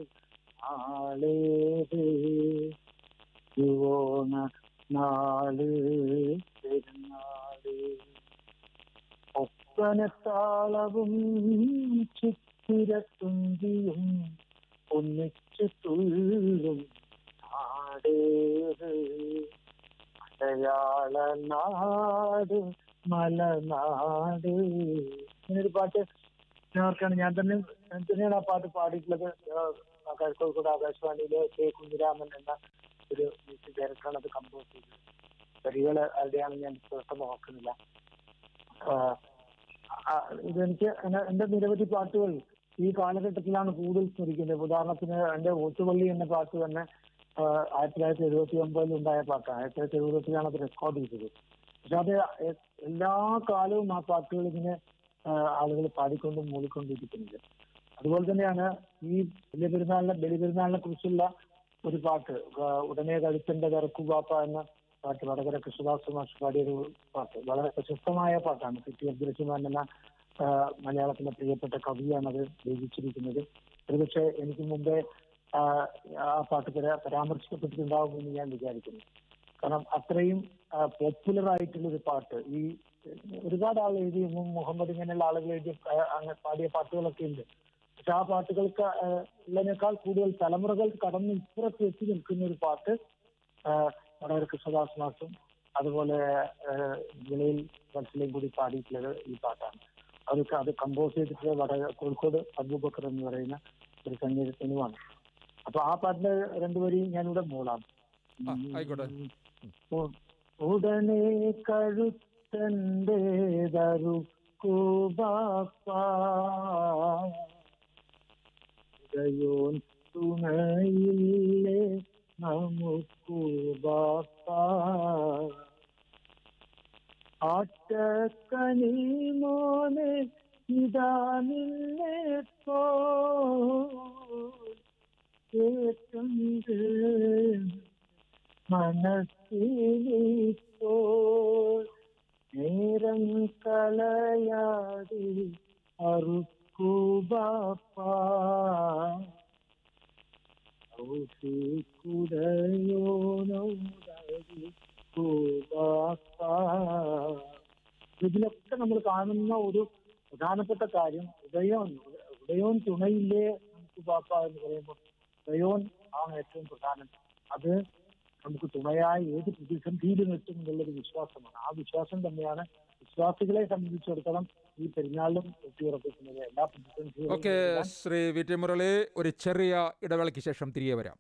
നാളേത് യുവോണ നാള് പെരുന്നാള് ഒപ്പനത്താളവും ചിത്തിരത്തുമ്പിയും ഒന്നിച്ചു തുള്ളും നാടേത് മലയാള നാട് മലനാട് ഇങ്ങനൊരു പാട്ട് ഞാൻ ഓർക്കാണ് ഞാൻ തന്നെ ഞാൻ തന്നെയാണ് ആ പാട്ട് പാടിയിട്ടുള്ളത് ആ, കോഴിക്കോട് ആകാശവാണിയിലെ കെ കുഞ്ഞിരാമൻ എന്ന ഒരു മ്യൂസിക് ഡയറക്ടറാണ് അത് കമ്പോസ് ചെയ്തത് വരികള് ആരുടെയാണ് ഞാൻ പെട്ടെന്ന് ഓർക്കുന്നില്ല ആ, ആ, ഇതെനിക്ക് എന്നെ- എന്റെ നിരവധി പാട്ടുകൾ ഈ കാലഘട്ടത്തിലാണ് കൂടുതൽ സ്മരിക്കുന്നത് ഉദാഹരണത്തിന് എന്റെ ഓട്ടുപള്ളി എന്ന പാട്ട് തന്നെ ആ, ആയിരത്തി തൊള്ളായിരത്തി എഴുപത്തി ഒമ്പതിൽ ഉണ്ടായ പാട്ടാണ് ആയിരത്തി തൊള്ളായിരത്തി എഴുപത്തിലാണ് അത് റെക്കോർഡ് ചെയ്തത് പക്ഷെ അത് എ- എല്ലാ കാലവും ആ പാട്ടുകൾ ഇങ്ങനെ ആളുകൾ പാടിക്കൊണ്ടും മൂളിക്കൊണ്ടിരിക്കുന്നത് അതുപോലെ തന്നെയാണ് ഈ വലിയ പെരുന്നാളിനെ ബലി പെരുന്നാളിനെ കുറിച്ചുള്ള ഒരു പാട്ട് ആ, ഉടനെ കഴുത്തന്റെ കറക്കുപാപ്പ എന്ന പാട്ട് വടകര കൃഷ്ണദാസ് മാഷ് പാടിയ ഒരു പാട്ട് വളരെ പ്രശസ്തമായ പാട്ടാണ് സി ടി അബ്ദുറഹിമാൻ എന്ന ആ, മലയാളത്തിലെ പ്രിയപ്പെട്ട കവിയാണ് അത് രചിച്ചിരിക്കുന്നത് ഒരുപക്ഷെ എനിക്ക് മുമ്പേ ആ, ആ പാട്ട് പരാ പരാമർശിക്കപ്പെട്ടിട്ടുണ്ടാവുമെന്ന് ഞാൻ വിചാരിക്കുന്നു കാരണം അത്രയും പോപ്പുലർ ആയിട്ടുള്ള ഒരു പാട്ട് ഈ ഒരുപാട് ആൾ എഴുതി മു- മുഹമ്മദ് ഇങ്ങനെയുള്ള ആളുകൾ എഴുതി ആ, അങ്ങനെ പാടിയ പാട്ടുകളൊക്കെ ഉണ്ട് പക്ഷെ ആ പാട്ടുകൾക്ക് ആ, ഉള്ളതിനേക്കാൾ കൂടുതൽ തലമുറകൾ കടന്ന് ഇപ്പുറത്ത് എത്തി നിൽക്കുന്ന ഒരു പാട്ട് ആ, വടകര കൃഷ്ണദാസ് മാസും അതുപോലെ ആ, വിളയിൽ വത്സലയും കൂടി പാടിയിട്ടുള്ളത് ഈ പാട്ടാണ് അവർക്ക് അത് കമ്പോസ് ചെയ്തിട്ടുള്ളത് വടകര കോഴിക്കോട് അബൂബക്കർ എന്ന് പറയുന്ന ഒരു സംഗീതത്തിനുമാണ് അപ്പൊ ആ പാട്ടിന്റെ രണ്ടുപേരെയും ഞാനിവിടെ മൂളാം ആ ആയിക്കോട്ടെ ഉ- ഉടനെ കഴുത്തന്റെ ദരുക്കുബായോൻ തുണയില്ലേ നമുക്കു ബാപ്പ ആട്ടക്കനി മോനെ ഇതാ നിന്നെ പോ കേട്ടുണ്ട് മനസ്സിലിപ്പോൾ നേരം കളയാതെ അറുക്കു ബാപ്പ ഇതിലൊക്കെ നമ്മൾ കാണുന്ന ഒരു പ്രധാനപ്പെട്ട കാര്യം ഉദയോൻ ഉദയോൻ തുണയില്ലേ നമുക്ക് പാപ്പ എന്ന് പറയുമ്പോൾ ഉദയോൻ ആണ് ഏറ്റവും പ്രധാനം അത് നമുക്ക് തുണയായി ഏത് പ്രതിസന്ധിയിലും എത്തും എന്നുള്ളൊരു വിശ്വാസമാണ് ആ വിശ്വാസം തന്നെയാണ് വിശ്വാസികളെ സംബന്ധിച്ചിടത്തോളം ഈ പെരുന്നാളിലും ഊട്ടിയുറപ്പിക്കുന്നത് എല്ലാ പ്രതിസന്ധികളും ഓക്കെ നേരിടാൻ ശ്രീ വി ടി മുരളി ഒരു ചെറിയ ഇടവേളയ്ക്ക് ശേഷം തിരികെ വരാം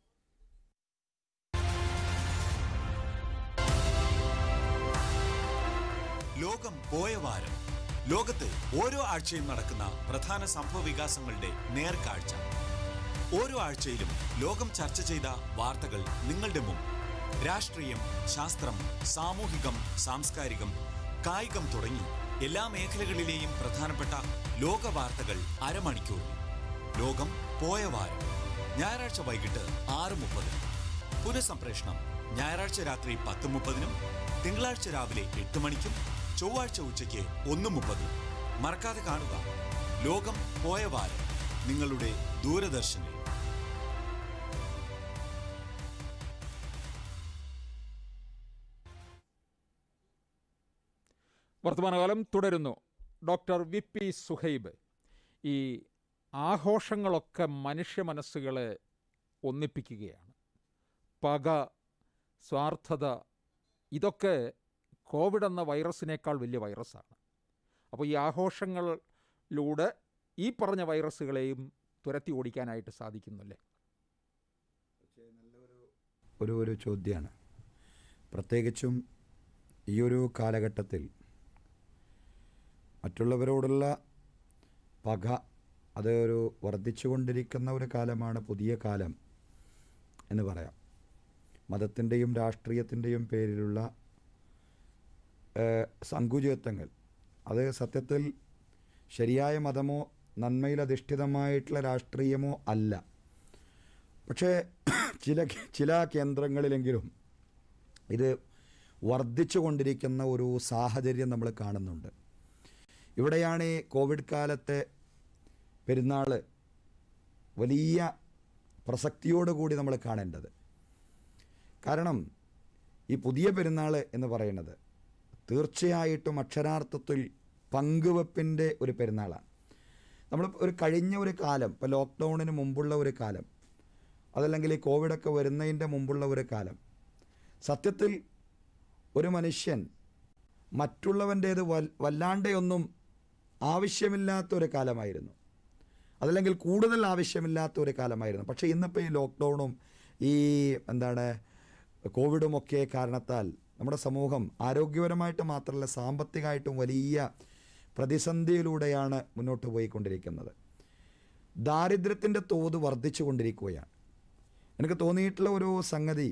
ലോകം പോയ വാരം ലോകത്ത് ഓരോ ആഴ്ചയും നടക്കുന്ന പ്രധാന സംഭവ വികാസങ്ങളുടെ നേർക്കാഴ്ച ഓരോ ആഴ്ചയിലും ലോകം ചർച്ച ചെയ്ത വാർത്തകൾ നിങ്ങളുടെ മുമ്പ് രാഷ്ട്രീയം ശാസ്ത്രം സാമൂഹികം സാംസ്കാരികം കായികം തുടങ്ങി എല്ലാ മേഖലകളിലെയും പ്രധാനപ്പെട്ട ലോക വാർത്തകൾ അരമണിക്കൂറിൽ ലോകം പോയ വാരം ഞായറാഴ്ച വൈകിട്ട് ആറ് മുപ്പതിന് പുനഃസംപ്രേഷണം ഞായറാഴ്ച രാത്രി പത്ത് മുപ്പതിനും തിങ്കളാഴ്ച രാവിലെ എട്ട് മണിക്കും ചൊവ്വാഴ്ച ഉച്ചയ്ക്ക് ഒന്ന് മുപ്പതിനും മറക്കാതെ കാണുക ലോകം പോയ വാരം നിങ്ങളുടെ ദൂരദർശനിൽ വർത്തമാനകാലം തുടരുന്നു ഡോക്ടർ വി പി സുഹൈബ് ഈ ആഘോഷങ്ങളൊക്കെ മനുഷ്യ മനസ്സുകളെ ഒന്നിപ്പിക്കുകയാണ് പക സ്വാർത്ഥത ഇതൊക്കെ കോവിഡ് എന്ന വൈറസിനേക്കാൾ വലിയ വൈറസാണ് അപ്പോൾ ഈ ആഘോഷങ്ങളിലൂടെ ഈ പറഞ്ഞ വൈറസുകളെയും തുരത്തി ഓടിക്കാനായിട്ട് സാധിക്കുന്നല്ലേ ഒരു ഒരു ചോദ്യമാണ് പ്രത്യേകിച്ചും ഈ ഒരു കാലഘട്ടത്തിൽ മറ്റുള്ളവരോടുള്ള പക അത് ഒരു വർദ്ധിച്ചുകൊണ്ടിരിക്കുന്ന ഒരു കാലമാണ് പുതിയ കാലം എന്ന് പറയാം മതത്തിൻ്റെയും രാഷ്ട്രീയത്തിൻ്റെയും പേരിലുള്ള ഏഹ്, സങ്കുചിതത്വങ്ങൾ അത് സത്യത്തിൽ ശരിയായ മതമോ നന്മയിൽ അധിഷ്ഠിതമായിട്ടുള്ള രാഷ്ട്രീയമോ അല്ല പക്ഷേ ചില ചില കേന്ദ്രങ്ങളിലെങ്കിലും ഇത് വർദ്ധിച്ചു കൊണ്ടിരിക്കുന്ന ഒരു സാഹചര്യം നമ്മൾ കാണുന്നുണ്ട് ഇവിടെയാണ് ഈ കോവിഡ് കാലത്തെ പെരുന്നാൾ വലിയ പ്രസക്തിയോടുകൂടി നമ്മൾ കാണേണ്ടത് കാരണം ഈ പുതിയ പെരുന്നാൾ എന്ന് പറയുന്നത് തീർച്ചയായിട്ടും അക്ഷരാർത്ഥത്തിൽ പങ്കുവെപ്പിൻ്റെ ഒരു പെരുന്നാളാണ് നമ്മൾ ഒരു കഴിഞ്ഞ ഒരു കാലം ഇപ്പോൾ ലോക്ക്ഡൗണിന് മുമ്പുള്ള ഒരു കാലം അതല്ലെങ്കിൽ ഈ കോവിഡൊക്കെ വരുന്നതിൻ്റെ മുമ്പുള്ള ഒരു കാലം സത്യത്തിൽ ഒരു മനുഷ്യൻ മറ്റുള്ളവൻ്റേത് വൽ വല്ലാണ്ടെയൊന്നും ആവശ്യമില്ലാത്ത ഒരു കാലമായിരുന്നു അതല്ലെങ്കിൽ കൂടുതൽ ആവശ്യമില്ലാത്ത ഒരു കാലമായിരുന്നു പക്ഷേ ഇന്നിപ്പോൾ ഈ ലോക്ക്ഡൗണും ഈ എന്താണ് കോവിഡും ഒക്കെ കാരണത്താൽ നമ്മുടെ സമൂഹം ആരോഗ്യപരമായിട്ട് മാത്രമല്ല സാമ്പത്തികമായിട്ടും വലിയ പ്രതിസന്ധിയിലൂടെയാണ് മുന്നോട്ട് പോയിക്കൊണ്ടിരിക്കുന്നത് ദാരിദ്ര്യത്തിൻ്റെ തോത് വർദ്ധിച്ചു കൊണ്ടിരിക്കുകയാണ് എനിക്ക് തോന്നിയിട്ടുള്ള ഒരു സംഗതി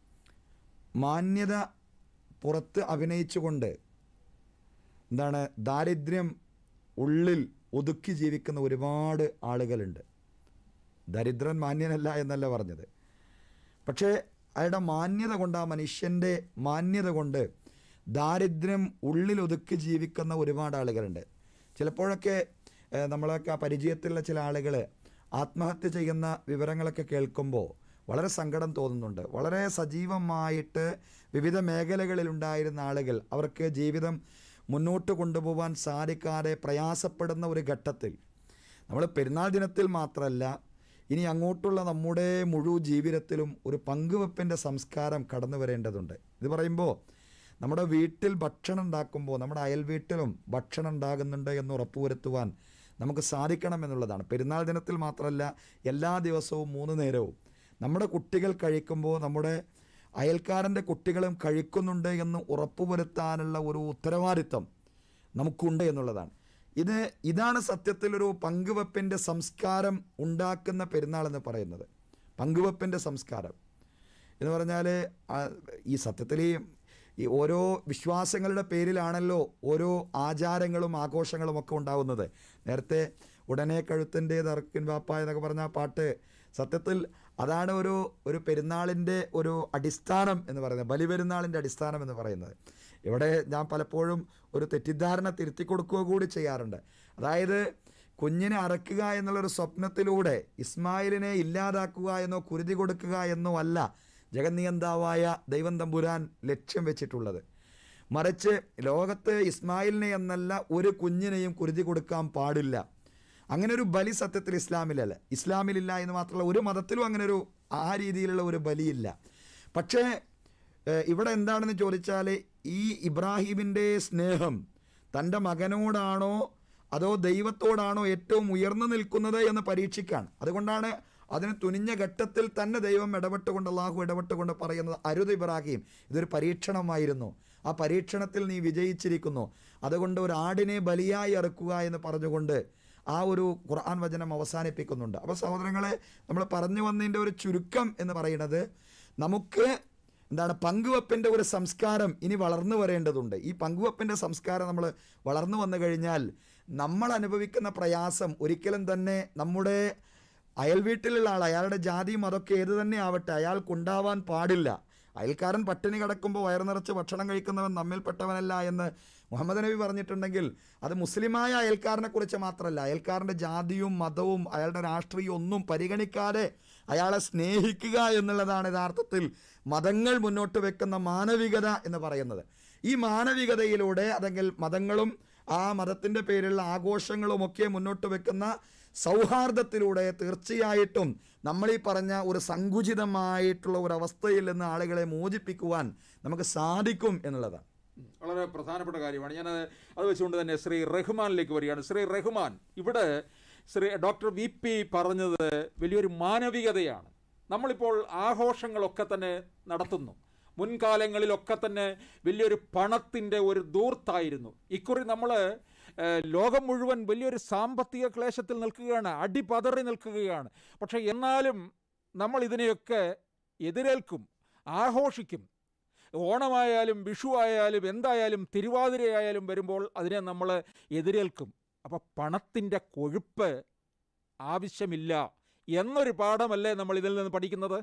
മാന്യത പുറത്ത് അഭിനയിച്ചുകൊണ്ട് എന്താണ് ദാരിദ്ര്യം ഉള്ളിൽ ഒതുക്കി ജീവിക്കുന്ന ഒരുപാട് ആളുകളുണ്ട് ദരിദ്രൻ മാന്യനല്ല എന്നല്ല പറഞ്ഞത് പക്ഷേ അയാളുടെ മാന്യത കൊണ്ട് ആ മനുഷ്യൻ്റെ മാന്യത കൊണ്ട് ദാരിദ്ര്യം ഉള്ളിൽ ഒതുക്കി ജീവിക്കുന്ന ഒരുപാട് ആളുകളുണ്ട് ചിലപ്പോഴൊക്കെ ഏഹ്, നമ്മളൊക്കെ ആ പരിചയത്തിലുള്ള ചില ആളുകൾ ആത്മഹത്യ ചെയ്യുന്ന വിവരങ്ങളൊക്കെ കേൾക്കുമ്പോൾ വളരെ സങ്കടം തോന്നുന്നുണ്ട് വളരെ സജീവമായിട്ട് വിവിധ മേഖലകളിലുണ്ടായിരുന്ന ആളുകൾ അവർക്ക് ജീവിതം മുന്നോട്ട് കൊണ്ടുപോകാൻ സാധിക്കാതെ പ്രയാസപ്പെടുന്ന ഒരു ഘട്ടത്തിൽ നമ്മൾ പെരുന്നാൾ ദിനത്തിൽ മാത്രമല്ല ഇനി അങ്ങോട്ടുള്ള നമ്മുടെ മുഴുവൻ ജീവിതത്തിലും ഒരു പങ്കുവെപ്പിൻ്റെ സംസ്കാരം കടന്നു വരേണ്ടതുണ്ട് ഇത് പറയുമ്പോൾ നമ്മുടെ വീട്ടിൽ ഭക്ഷണം ഉണ്ടാക്കുമ്പോൾ നമ്മുടെ അയൽ വീട്ടിലും ഭക്ഷണം ഉണ്ടാകുന്നുണ്ട് എന്ന് ഉറപ്പുവരുത്തുവാൻ നമുക്ക് സാധിക്കണം എന്നുള്ളതാണ് പെരുന്നാൾ ദിനത്തിൽ മാത്രമല്ല എല്ലാ ദിവസവും മൂന്ന് നേരവും നമ്മുടെ കുട്ടികൾ കഴിക്കുമ്പോൾ നമ്മുടെ അയൽക്കാരൻ്റെ കുട്ടികളും കഴിക്കുന്നുണ്ട് എന്ന് ഉറപ്പുവരുത്താനുള്ള ഒരു ഉത്തരവാദിത്വം നമുക്കുണ്ട് എന്നുള്ളതാണ് ഇത് ഇതാണ് സത്യത്തിലൊരു പങ്കുവെപ്പിൻ്റെ സംസ്കാരം ഉണ്ടാക്കുന്ന പെരുന്നാൾ എന്ന് പറയുന്നത് പങ്കുവെപ്പിൻ്റെ സംസ്കാരം എന്ന് പറഞ്ഞാൽ ആ, ഈ സത്യത്തിൽ ഈ ഈ ഓരോ വിശ്വാസങ്ങളുടെ പേരിലാണല്ലോ ഓരോ ആചാരങ്ങളും ആഘോഷങ്ങളും ഒക്കെ ഉണ്ടാവുന്നത് നേരത്തെ ഉടനെ കഴുത്തിൻ്റെ തറക്കിൻ വാപ്പ എന്നൊക്കെ പറഞ്ഞ ആ പാട്ട് സത്യത്തിൽ അതാണ് ഒരു ഒരു പെരുന്നാളിൻ്റെ ഒരു അടിസ്ഥാനം എന്ന് പറയുന്നത് ബലിപെരുന്നാളിൻ്റെ അടിസ്ഥാനം എന്ന് പറയുന്നത് ഇവിടെ ഞാൻ പലപ്പോഴും ഒരു തെറ്റിദ്ധാരണ തിരുത്തി കൊടുക്കുക കൂടി ചെയ്യാറുണ്ട് അതായത് കുഞ്ഞിനെ അറക്കുക എന്നുള്ളൊരു സ്വപ്നത്തിലൂടെ ഇസ്മായിലിനെ ഇല്ലാതാക്കുക എന്നോ കുരുതി കൊടുക്കുക എന്നോ അല്ല ജഗന്നിയന്താവായ ദൈവം തമ്പുരാൻ ലക്ഷ്യം വെച്ചിട്ടുള്ളത് മറിച്ച് ലോകത്ത് ഇസ്മായിലിനെ എന്നല്ല ഒരു കുഞ്ഞിനെയും കുരുതി കൊടുക്കാൻ പാടില്ല അങ്ങനെ ഒരു ബലി സത്യത്തിൽ ഇസ്ലാമിലല്ല ഇസ്ലാമിലില്ല എന്ന് മാത്രമല്ല ഒരു മതത്തിലും അങ്ങനെ ഒരു ആ രീതിയിലുള്ള ഒരു ബലിയില്ല പക്ഷേ ഏഹ്, ഇവിടെ എന്താണെന്ന് ചോദിച്ചാൽ ഈ ഇബ്രാഹിമിൻ്റെ സ്നേഹം തൻ്റെ മകനോടാണോ അതോ ദൈവത്തോടാണോ ഏറ്റവും ഉയർന്നു നിൽക്കുന്നത് എന്ന് പരീക്ഷിക്കാൻ അതുകൊണ്ടാണ് അതിന് തുനിഞ്ഞ ഘട്ടത്തിൽ തന്നെ ദൈവം ഇടപെട്ടുകൊണ്ട് അള്ളാഹു ഇടപെട്ടുകൊണ്ട് പറയുന്നത് അരുത് ഇബ്രാഹിം ഇതൊരു പരീക്ഷണമായിരുന്നു ആ പരീക്ഷണത്തിൽ നീ വിജയിച്ചിരിക്കുന്നു അതുകൊണ്ട് ഒരു ആടിനെ ബലിയായി ഇറക്കുക എന്ന് പറഞ്ഞുകൊണ്ട് ആ ഒരു ഖുർആൻ വചനം അവസാനിപ്പിക്കുന്നുണ്ട് അപ്പോൾ സഹോദരങ്ങളെ നമ്മൾ പറഞ്ഞു വന്നതിൻ്റെ ഒരു ചുരുക്കം എന്ന് പറയുന്നത് നമുക്ക് എന്താണ് പങ്കുവെപ്പിൻ്റെ ഒരു സംസ്കാരം ഇനി വളർന്നു വരേണ്ടതുണ്ട് ഈ പങ്കുവെപ്പിൻ്റെ സംസ്കാരം നമ്മൾ വളർന്നു വന്നു കഴിഞ്ഞാൽ നമ്മൾ അനുഭവിക്കുന്ന പ്രയാസം ഒരിക്കലും തന്നെ നമ്മുടെ അയൽവീട്ടിലുള്ള ആൾ അയാളുടെ ജാതിയും അതൊക്കെ ഏത് തന്നെ ആവട്ടെ അയാൾക്കുണ്ടാവാൻ പാടില്ല അയൽക്കാരൻ പട്ടിണി കിടക്കുമ്പോൾ വയറു നിറച്ച് ഭക്ഷണം കഴിക്കുന്നവൻ നമ്മിൽപ്പെട്ടവനല്ല എന്ന് മുഹമ്മദ് നബി പറഞ്ഞിട്ടുണ്ടെങ്കിൽ അത് മുസ്ലിമായ അയൽക്കാരനെ കുറിച്ച് മാത്രമല്ല അയൽക്കാരൻ്റെ ജാതിയും മതവും അയാളുടെ രാഷ്ട്രീയവും ഒന്നും പരിഗണിക്കാതെ അയാളെ സ്നേഹിക്കുക എന്നുള്ളതാണ് യഥാർത്ഥത്തിൽ മതങ്ങൾ മുന്നോട്ട് വെക്കുന്ന മാനവികത എന്ന് പറയുന്നത് ഈ മാനവികതയിലൂടെ അല്ലെങ്കിൽ മതങ്ങളും ആ മതത്തിൻ്റെ പേരിലുള്ള ആഘോഷങ്ങളുമൊക്കെ മുന്നോട്ട് വെക്കുന്ന സൗഹാർദ്ദത്തിലൂടെ തീർച്ചയായിട്ടും നമ്മൾ ഈ പറഞ്ഞ ഒരു സങ്കുചിതമായിട്ടുള്ള ഒരു അവസ്ഥയിൽ നിന്ന് ആളുകളെ മോചിപ്പിക്കുവാൻ നമുക്ക് സാധിക്കും എന്നുള്ളതാണ് വളരെ പ്രധാനപ്പെട്ട കാര്യമാണ് ഞാൻ അത് വെച്ചുകൊണ്ട് തന്നെ ശ്രീ റഹ്മാനിലേക്ക് വരികയാണ് ശ്രീ റഹ്മാൻ ഇവിടെ ശ്രീ ഡോക്ടർ വി പി പറഞ്ഞത് വലിയൊരു മാനവികതയാണ് നമ്മളിപ്പോൾ ആഘോഷങ്ങളൊക്കെ തന്നെ നടത്തുന്നു മുൻകാലങ്ങളിലൊക്കെ തന്നെ വലിയൊരു പണത്തിൻ്റെ ഒരു ദൂർത്തായിരുന്നു ഇക്കുറി നമ്മൾ ലോകം മുഴുവൻ വലിയൊരു സാമ്പത്തിക ക്ലേശത്തിൽ നിൽക്കുകയാണ് അടിപതറി നിൽക്കുകയാണ് പക്ഷേ എന്നാലും നമ്മൾ ഇതിനെയൊക്കെ എതിരേൽക്കും ആഘോഷിക്കും ഓണമായാലും വിഷു ആയാലും എന്തായാലും തിരുവാതിരയായാലും വരുമ്പോൾ അതിനെ നമ്മൾ എതിരേൽക്കും അപ്പോൾ പണത്തിൻ്റെ കൊഴുപ്പ് ആവശ്യമില്ല എന്നൊരു പാഠമല്ലേ നമ്മൾ ഇതിൽ നിന്ന് പഠിക്കുന്നത്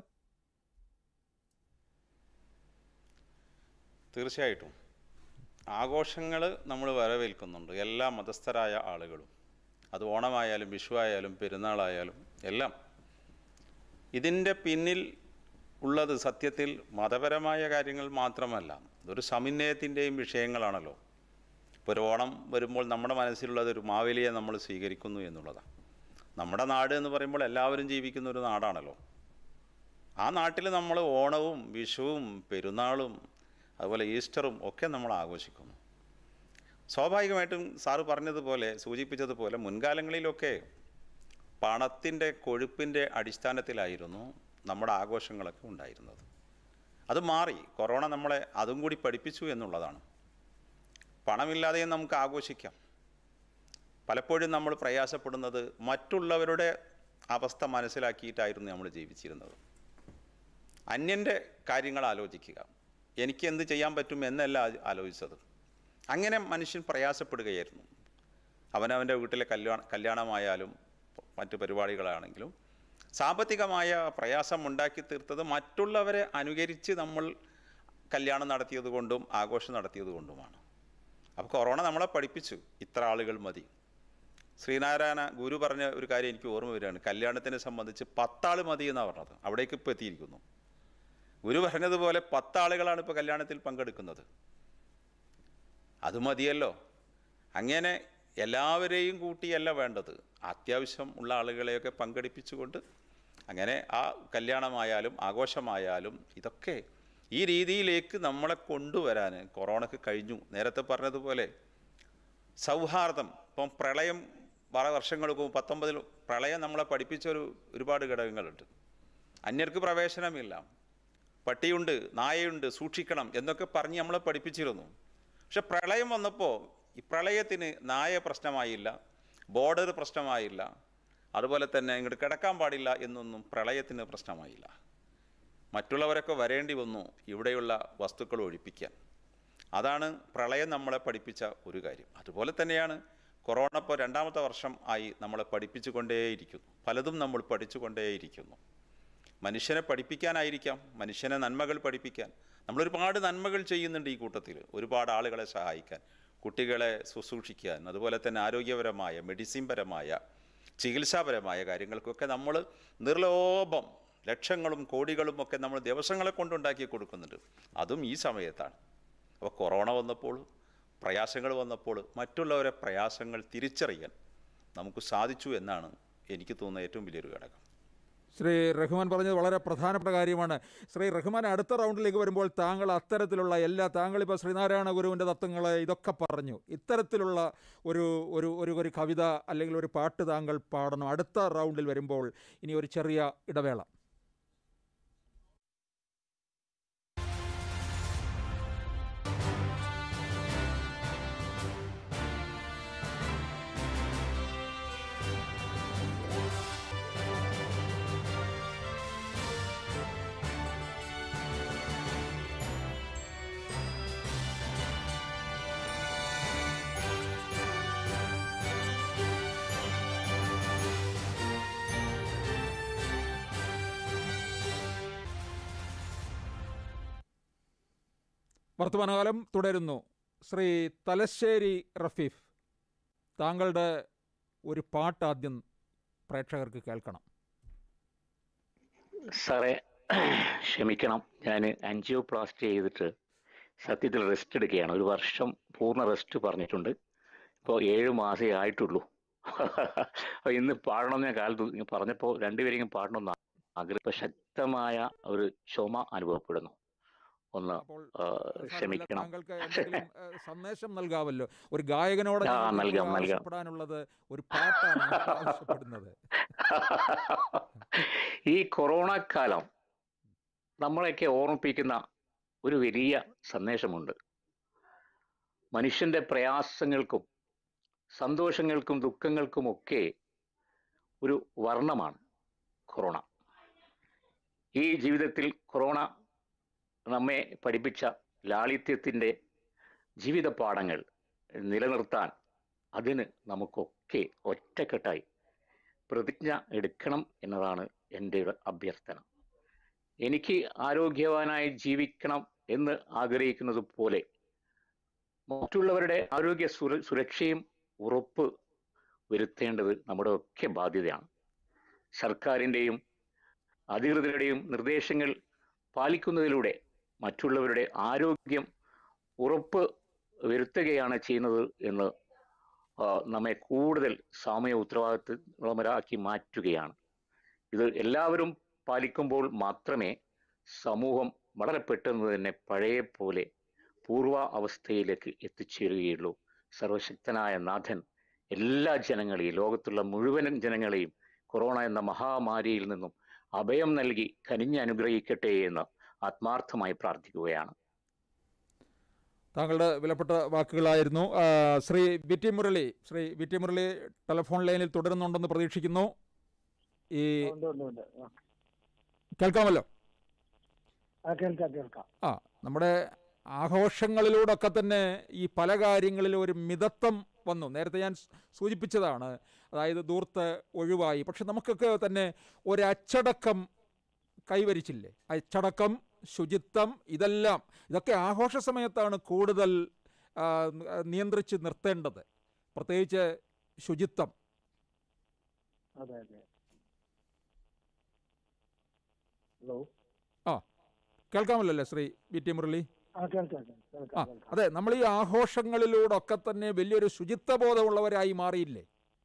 തീർച്ചയായിട്ടും ആഘോഷങ്ങൾ നമ്മൾ വരവേൽക്കുന്നുണ്ട് എല്ലാ മതസ്ഥരായ ആളുകളും അത് ഓണമായാലും വിഷു ആയാലും പെരുന്നാളായാലും എല്ലാം ഇതിൻ്റെ പിന്നിൽ ഉള്ളത് സത്യത്തിൽ മതപരമായ കാര്യങ്ങൾ മാത്രമല്ല ഇതൊരു സമന്വയത്തിൻ്റെയും വിഷയങ്ങളാണല്ലോ ഇപ്പോൾ ഒരു ഓണം വരുമ്പോൾ നമ്മുടെ മനസ്സിലുള്ളത് ഒരു മാവേലിയെ നമ്മൾ സ്വീകരിക്കുന്നു എന്നുള്ളതാണ് നമ്മുടെ നാട് എന്ന് പറയുമ്പോൾ എല്ലാവരും ജീവിക്കുന്ന ഒരു നാടാണല്ലോ ആ നാട്ടിൽ നമ്മൾ ഓണവും വിഷുവും പെരുന്നാളും അതുപോലെ ഈസ്റ്ററും ഒക്കെ നമ്മൾ ആഘോഷിക്കുന്നു സ്വാഭാവികമായിട്ടും സാറ് പറഞ്ഞതുപോലെ സൂചിപ്പിച്ചതുപോലെ മുൻകാലങ്ങളിലൊക്കെ പണത്തിൻ്റെ കൊഴുപ്പിൻ്റെ അടിസ്ഥാനത്തിലായിരുന്നു നമ്മുടെ ആഘോഷങ്ങളൊക്കെ ഉണ്ടായിരുന്നത് അത് മാറി കൊറോണ നമ്മളെ അതും കൂടി പഠിപ്പിച്ചു എന്നുള്ളതാണ് പണമില്ലാതെയും നമുക്ക് ആഘോഷിക്കാം പലപ്പോഴും നമ്മൾ പ്രയാസപ്പെടുന്നത് മറ്റുള്ളവരുടെ അവസ്ഥ മനസ്സിലാക്കിയിട്ടായിരുന്നു നമ്മൾ ജീവിച്ചിരുന്നത് അന്യൻ്റെ കാര്യങ്ങൾ ആലോചിക്കുക എനിക്ക് എന്ത് ചെയ്യാൻ പറ്റും എന്നല്ല ആ- ആലോചിച്ചത് അങ്ങനെ മനുഷ്യൻ പ്രയാസപ്പെടുകയായിരുന്നു അവനവൻ്റെ വീട്ടിലെ കല്യാണ കല്യാണമായാലും മറ്റു പരിപാടികളാണെങ്കിലും സാമ്പത്തികമായ പ്രയാസം ഉണ്ടാക്കി തീർത്തത് മറ്റുള്ളവരെ അനുകരിച്ച് നമ്മൾ കല്യാണം നടത്തിയത് കൊണ്ടും ആഘോഷം നടത്തിയത് കൊണ്ടുമാണ് അപ്പോൾ കൊറോണ നമ്മളെ പഠിപ്പിച്ചു ഇത്ര ആളുകൾ മതി ശ്രീനാരായണ ഗുരു പറഞ്ഞ ഒരു കാര്യം എനിക്ക് ഓർമ്മ വരികയാണ് കല്യാണത്തിനെ സംബന്ധിച്ച് പത്താൾ മതി എന്നാണ് പറഞ്ഞത് അവിടേക്ക് ഇപ്പോൾ എത്തിയിരിക്കുന്നു ഗുരു പറഞ്ഞതുപോലെ പത്താളുകളാണ് ഇപ്പോൾ കല്യാണത്തിൽ പങ്കെടുക്കുന്നത് അത് മതിയല്ലോ അങ്ങനെ എല്ലാവരെയും കൂട്ടിയല്ല വേണ്ടത് അത്യാവശ്യം ഉള്ള ആളുകളെയൊക്കെ പങ്കെടുപ്പിച്ചുകൊണ്ട് അങ്ങനെ ആ കല്യാണമായാലും ആഘോഷമായാലും ഇതൊക്കെ ഈ രീതിയിലേക്ക് നമ്മളെ കൊണ്ടുവരാൻ കൊറോണക്ക് കഴിഞ്ഞു നേരത്തെ പറഞ്ഞതുപോലെ സൗഹാർദ്ദം ഇപ്പം പ്രളയം വളരെ വർഷങ്ങൾക്ക് മുമ്പ് പത്തൊമ്പതിൽ പ്രളയം നമ്മളെ പഠിപ്പിച്ച ഒരു ഒരുപാട് ഘടകങ്ങളുണ്ട് അന്യർക്ക് പ്രവേശനമില്ല പട്ടിയുണ്ട് നായയുണ്ട് സൂക്ഷിക്കണം എന്നൊക്കെ പറഞ്ഞ് നമ്മളെ പഠിപ്പിച്ചിരുന്നു പക്ഷെ പ്രളയം വന്നപ്പോൾ ഈ പ്രളയത്തിന് നായ പ്രശ്നമായില്ല ബോർഡർ പ്രശ്നമായില്ല അതുപോലെ തന്നെ ഇങ്ങോട്ട് കിടക്കാൻ പാടില്ല എന്നൊന്നും പ്രളയത്തിന് പ്രശ്നമായില്ല മറ്റുള്ളവരൊക്കെ വരേണ്ടി വന്നു ഇവിടെയുള്ള വസ്തുക്കൾ ഒഴിപ്പിക്കാൻ അതാണ് പ്രളയം നമ്മളെ പഠിപ്പിച്ച ഒരു കാര്യം അതുപോലെ തന്നെയാണ് കൊറോണ ഇപ്പോൾ രണ്ടാമത്തെ വർഷം ആയി നമ്മളെ പഠിപ്പിച്ചു കൊണ്ടേയിരിക്കുന്നു പലതും നമ്മൾ പഠിച്ചുകൊണ്ടേയിരിക്കുന്നു മനുഷ്യനെ പഠിപ്പിക്കാനായിരിക്കാം മനുഷ്യനെ നന്മകൾ പഠിപ്പിക്കാൻ നമ്മൾ ഒരുപാട് നന്മകൾ ചെയ്യുന്നുണ്ട് ഈ കൂട്ടത്തിൽ ഒരുപാട് ആളുകളെ സഹായിക്കാൻ കുട്ടികളെ ശുശ്രൂഷിക്കാൻ അതുപോലെ തന്നെ ആരോഗ്യപരമായ മെഡിസിൻ പരമായ ചികിത്സാപരമായ കാര്യങ്ങൾക്കൊക്കെ നമ്മൾ നിർലോഭം ലക്ഷങ്ങളും കോടികളും ഒക്കെ നമ്മൾ ദിവസങ്ങളെ കൊണ്ടുണ്ടാക്കി കൊടുക്കുന്നുണ്ട് അതും ഈ സമയത്താണ് അപ്പോൾ കൊറോണ വന്നപ്പോൾ പ്രയാസങ്ങൾ വന്നപ്പോൾ മറ്റുള്ളവരെ പ്രയാസങ്ങൾ തിരിച്ചറിയാൻ നമുക്ക് സാധിച്ചു എന്നാണ് എനിക്ക് തോന്നുന്ന ഏറ്റവും വലിയൊരു ഘടകം ശ്രീ റഹ്മാൻ പറഞ്ഞത് വളരെ പ്രധാനപ്പെട്ട കാര്യമാണ് ശ്രീ റഹ്മാൻ അടുത്ത റൗണ്ടിലേക്ക് വരുമ്പോൾ താങ്കൾ അത്തരത്തിലുള്ള എല്ലാ താങ്കൾ ഇപ്പോൾ ശ്രീനാരായണ ഗുരുവിൻ്റെ തത്വങ്ങൾ ഇതൊക്കെ പറഞ്ഞു ഇത്തരത്തിലുള്ള ഒരു ഒരു ഒരു ഒരു കവിത അല്ലെങ്കിൽ ഒരു പാട്ട് താങ്കൾ പാടണം അടുത്ത റൗണ്ടിൽ വരുമ്പോൾ ഇനി ഒരു ചെറിയ ഇടവേള വർത്തമാനകാലം തുടരുന്നു ശ്രീ തലശ്ശേരി റഫീഫ് താങ്കളുടെ ഒരു പാട്ട് ആദ്യം പ്രേക്ഷകർക്ക് കേൾക്കണം സാറേ ക്ഷമിക്കണം ഞാൻ ആൻജിയോപ്ലാസ്റ്റി ചെയ്തിട്ട് സത്യത്തിൽ റെസ്റ്റ് എടുക്കുകയാണ് ഒരു വർഷം പൂർണ്ണ റെസ്റ്റ് പറഞ്ഞിട്ടുണ്ട് ഇപ്പോൾ ഏഴ് മാസമേ ആയിട്ടുള്ളൂ അപ്പോൾ ഇന്ന് പാടണം ഞാൻ കാലത്ത് ഇങ്ങ് പറഞ്ഞപ്പോൾ രണ്ടുപേരെയും പാടണമെന്ന് ആഗ്രഹം ഇപ്പൊ ശക്തമായ ഒരു ചുമ അനുഭവപ്പെടുന്നു ഒന്ന് ആ, ക്ഷമിക്കണം താങ്കൾക്ക് എന്തെങ്കിലും ഏഹ്, സന്ദേശം നൽകാമല്ലോ ഒരു ഗായകനോട് ആ, ഞാൻ നൽകാം, ഇപ്പോൾ നൽകാം. ആവശ്യപ്പെടാനുള്ളത് ഒരു പാട്ടാണ് ഞാൻ ആവശ്യപ്പെടുന്നത് ഈ കൊറോണ കാലം നമ്മളെയൊക്കെ ഓർമ്മിപ്പിക്കുന്ന ഒരു വലിയ സന്ദേശമുണ്ട് മനുഷ്യന്റെ പ്രയാസങ്ങൾക്കും സന്തോഷങ്ങൾക്കും ദുഃഖങ്ങൾക്കുമൊക്കെ ഒരു വർണ്ണമാണ് കൊറോണ ഈ ജീവിതത്തിൽ കൊറോണ നമ്മെ പഠിപ്പിച്ച ലാളിത്യത്തിൻ്റെ ജീവിത പാഠങ്ങൾ നിലനിർത്താൻ അതിന് നമുക്കൊക്കെ ഒറ്റക്കെട്ടായി പ്രതിജ്ഞ എടുക്കണം എന്നതാണ് എൻ്റെ ഒരു അഭ്യർത്ഥന എനിക്ക് ആരോഗ്യവാനായി ജീവിക്കണം എന്ന് ആഗ്രഹിക്കുന്നത് പോലെ മറ്റുള്ളവരുടെ ആരോഗ്യ സുര സുരക്ഷയും ഉറപ്പ് വരുത്തേണ്ടത് നമ്മുടെ ഒക്കെ ബാധ്യതയാണ് സർക്കാരിൻ്റെയും അധികൃതരുടെയും നിർദ്ദേശങ്ങൾ പാലിക്കുന്നതിലൂടെ മറ്റുള്ളവരുടെ ആരോഗ്യം ഉറപ്പ് വരുത്തുകയാണ് ചെയ്യുന്നത് എന്ന് ആ, നമ്മെ കൂടുതൽ സാമൂഹ്യ ഉത്തരവാദിത്വമുള്ളവരാക്കി മാറ്റുകയാണ് ഇത് എല്ലാവരും പാലിക്കുമ്പോൾ മാത്രമേ സമൂഹം വളരെ പെട്ടെന്ന് തന്നെ പഴയ പോലെ പൂർവ അവസ്ഥയിലേക്ക് എത്തിച്ചേരുകയുള്ളൂ സർവശക്തനായ നാഥൻ എല്ലാ ജനങ്ങളെയും ലോകത്തുള്ള മുഴുവൻ ജനങ്ങളെയും കൊറോണ എന്ന മഹാമാരിയിൽ നിന്നും അഭയം നൽകി കനിഞ്ഞ് അനുഗ്രഹിക്കട്ടെ എന്ന് ആത്മാർത്ഥമായി പ്രാർത്ഥിക്കുകയാണ് താങ്കളുടെ വിലപ്പെട്ട വാക്കുകളായിരുന്നു ആ, Shri V T Murali Shri V T Murali telephone ലൈനിൽ തുടരുന്നുണ്ടെന്ന് പ്രതീക്ഷിക്കുന്നു ഈ ഉണ്ട് ഉണ്ട് ഉണ്ട് ആ. കേൾക്കാമല്ലോ ആ കേൾക്കാം കേൾക്കാം ആ നമ്മുടെ ആഘോഷങ്ങളിലൂടെയൊക്കെ തന്നെ ഈ പല കാര്യങ്ങളിലും ഒരു മിതത്വം വന്നു നേരത്തെ ഞാൻ സ് സൂചിപ്പിച്ചതാണ് അതായത് ദൂർത്ത് ഒഴിവായി പക്ഷെ നമുക്കൊക്കെ തന്നെ ഒരു അച്ചടക്കം കൈവരിച്ചില്ലേ അച്ചടക്കം ശുചിത്വം ഇതെല്ലാം ഇതൊക്കെ ആഘോഷ സമയത്താണ് കൂടുതൽ ആ, നിയന്ത്രിച്ച് നിർത്തേണ്ടത് പ്രത്യേകിച്ച് ശുചിത്വം അതെ അതെ ഹലോ ആ കേൾക്കാമല്ലോ അല്ലേ ശ്രീ വി ടി മുരളി ആ കേൾക്കാം കേൾക്കാം, ആ കേൾക്കാം കേൾക്കാം അതെ നമ്മൾ ഈ ആഘോഷങ്ങളിലൂടെ ഒക്കെ തന്നെ വലിയൊരു ശുചിത്വബോധമുള്ളവരായി മാറിയില്ലേ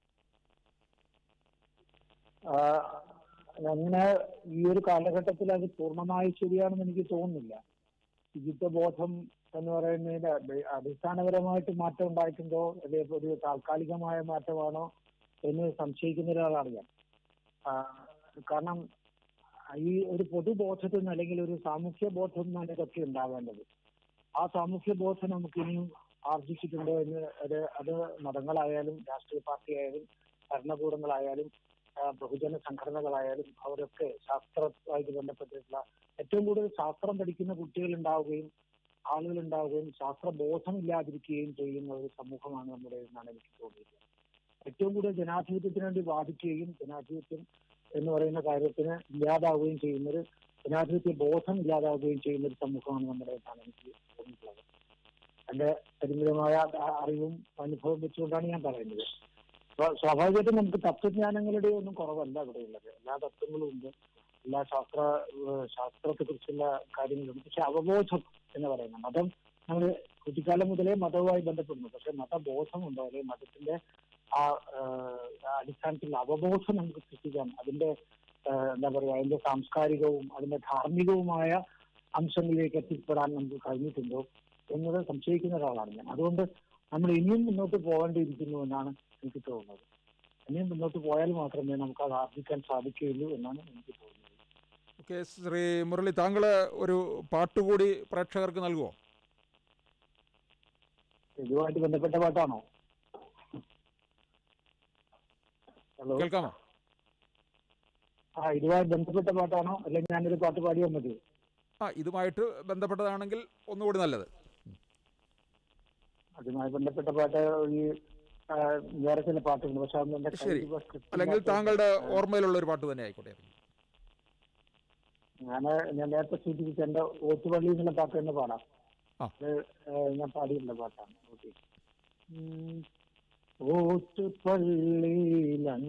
ആ, അങ്ങനെ ഈ ഒരു കാലഘട്ടത്തിൽ അത് പൂർണ്ണമായി ശരിയാണെന്ന് എനിക്ക് തോന്നുന്നില്ല ശുചിത്വബോധം എന്ന് പറയുന്നതിന് അടി- അടിസ്ഥാനപരമായിട്ട് മാറ്റം ഉണ്ടായിട്ടുണ്ടോ അല്ലെങ്കിൽ ഒരു താൽക്കാലികമായ മാറ്റമാണോ എന്ന് സംശയിക്കുന്ന ഒരാളാണ് ഞാൻ ആ, കാരണം ഈ ഒരു പൊതുബോധത്തിൽ നിന്ന് അല്ലെങ്കിൽ ഒരു സാമൂഹ്യ ബോധം എന്നാണ് ഇതൊക്കെ ഉണ്ടാവേണ്ടത് ആ സാമൂഹ്യ ബോധം നമുക്ക് ഇനിയും ആർജിച്ചിട്ടുണ്ടോ എന്ന് അത് അത് മതങ്ങളായാലും രാഷ്ട്രീയ പാർട്ടിയായാലും ഭരണകൂടങ്ങളായാലും ആ, ബഹുജന സംഘടനകളായാലും അവരൊക്കെ ശാസ്ത്രവുമായിട്ട് ബന്ധപ്പെട്ടിട്ടുള്ള ഏറ്റവും കൂടുതൽ ശാസ്ത്രം പഠിക്കുന്ന കുട്ടികൾ ഉണ്ടാവുകയും ആളുകൾ ഉണ്ടാവുകയും ശാസ്ത്രബോധം ഇല്ലാതിരിക്കുകയും ചെയ്യുന്ന ഒരു സമൂഹമാണ് നമ്മുടെ എന്നാണ് എനിക്ക് തോന്നിയത് ഏറ്റവും കൂടുതൽ ജനാധിപത്യത്തിന് വേണ്ടി വാദിക്കുകയും ജനാധിപത്യം എന്ന് പറയുന്ന കാര്യത്തിന് ഇല്ലാതാവുകയും ചെയ്യുന്നത് ജനാധിപത്യ ബോധം ഇല്ലാതാവുകയും ചെയ്യുന്ന ഒരു സമൂഹമാണ് നമ്മുടെ എന്നാണ് എനിക്ക് തോന്നിയിട്ടുള്ളത് എന്റെ പരിമിതമായ ആ- അറിവും അനുഭവം വെച്ചുകൊണ്ടാണ് ഞാൻ പറയുന്നത് അപ്പൊ സ്വാഭാവികമായിട്ടും നമുക്ക് തത്വജ്ഞാനങ്ങളുടെ ഒന്നും കുറവല്ല ഇവിടെ ഉള്ളത് എല്ലാ തത്വങ്ങളും ഉണ്ട് എല്ലാ ശാസ്ത്ര ഏഹ് ശാസ്ത്രത്തെ കുറിച്ചുള്ള കാര്യങ്ങളുണ്ട് പക്ഷെ അവബോധം എന്ന് പറയുന്നത് മതം നമ്മൾ കുട്ടിക്കാലം മുതലേ മതവുമായി ബന്ധപ്പെടുന്നു പക്ഷെ മതബോധം ഉണ്ടോ അല്ലെങ്കിൽ മതത്തിന്റെ ആ ഏഹ്, ആ അടിസ്ഥാനത്തിലുള്ള അവബോധം നമുക്ക് സൃഷ്ടിക്കാൻ അതിന്റെ ഏഹ്, എന്താ പറയുക അതിന്റെ സാംസ്കാരികവും അതിന്റെ ധാർമ്മികവുമായ അംശങ്ങളിലേക്ക് എത്തിപ്പെടാൻ നമുക്ക് കഴിഞ്ഞിട്ടുണ്ടോ എന്നത് സംശയിക്കുന്ന ഒരാളാണ് ഞാൻ അതുകൊണ്ട് നമ്മൾ ഇനിയും മുന്നോട്ട് പോകേണ്ടിയിരിക്കുന്നു എന്നാണ് എനിക്ക് തോന്നുന്നത് ഇനിയും മുന്നോട്ട് പോയാൽ മാത്രമേ നമുക്ക് അത് ആർജിക്കാൻ സാധിക്കുകയുള്ളൂ എന്നാണ് എനിക്ക് തോന്നുന്നത് ഓക്കെ ശ്രീ മുരളി താങ്കൾ ഒരു പാട്ടുകൂടി പ്രേക്ഷകർക്ക് നൽകുമോ ഇതുമായിട്ട് ബന്ധപ്പെട്ട പാട്ടാണോ ഹലോ കേൾക്കാമോ ആ ഇതുമായി ബന്ധപ്പെട്ട പാട്ടാണോ അല്ലെങ്കിൽ ഞാനൊരു പാട്ട് പാടിയാൽ മതി ആ ഇതുമായിട്ട് ബന്ധപ്പെട്ടതാണെങ്കിൽ ഒന്നുകൂടി നല്ലത് അതുമായി ബന്ധപ്പെട്ട പാട്ട് ഈ ആ, വേറെ ചില പാട്ടുണ്ട് പക്ഷെ അതൊന്നും എന്റെ ശരി കയ്യിൽ കൃത്യമായിട്ട് അല്ലെങ്കിൽ താങ്കളുടെ ഓർമ്മയിലുള്ള ഒരു പാട്ട് തന്നെ ആയിക്കോട്ടെ ഞാൻ ഞാൻ നേരത്തെ സൂചിപ്പിച്ച എന്റെ ഓത്തുപള്ളി എന്നുള്ള പാട്ട് തന്നെ പാടാം ആ. അത് ഏഹ്, ഞാൻ പാടിയിട്ടുള്ള പാട്ടാണ് ഓക്കെ ഓത്തുപള്ളിയിലാണ്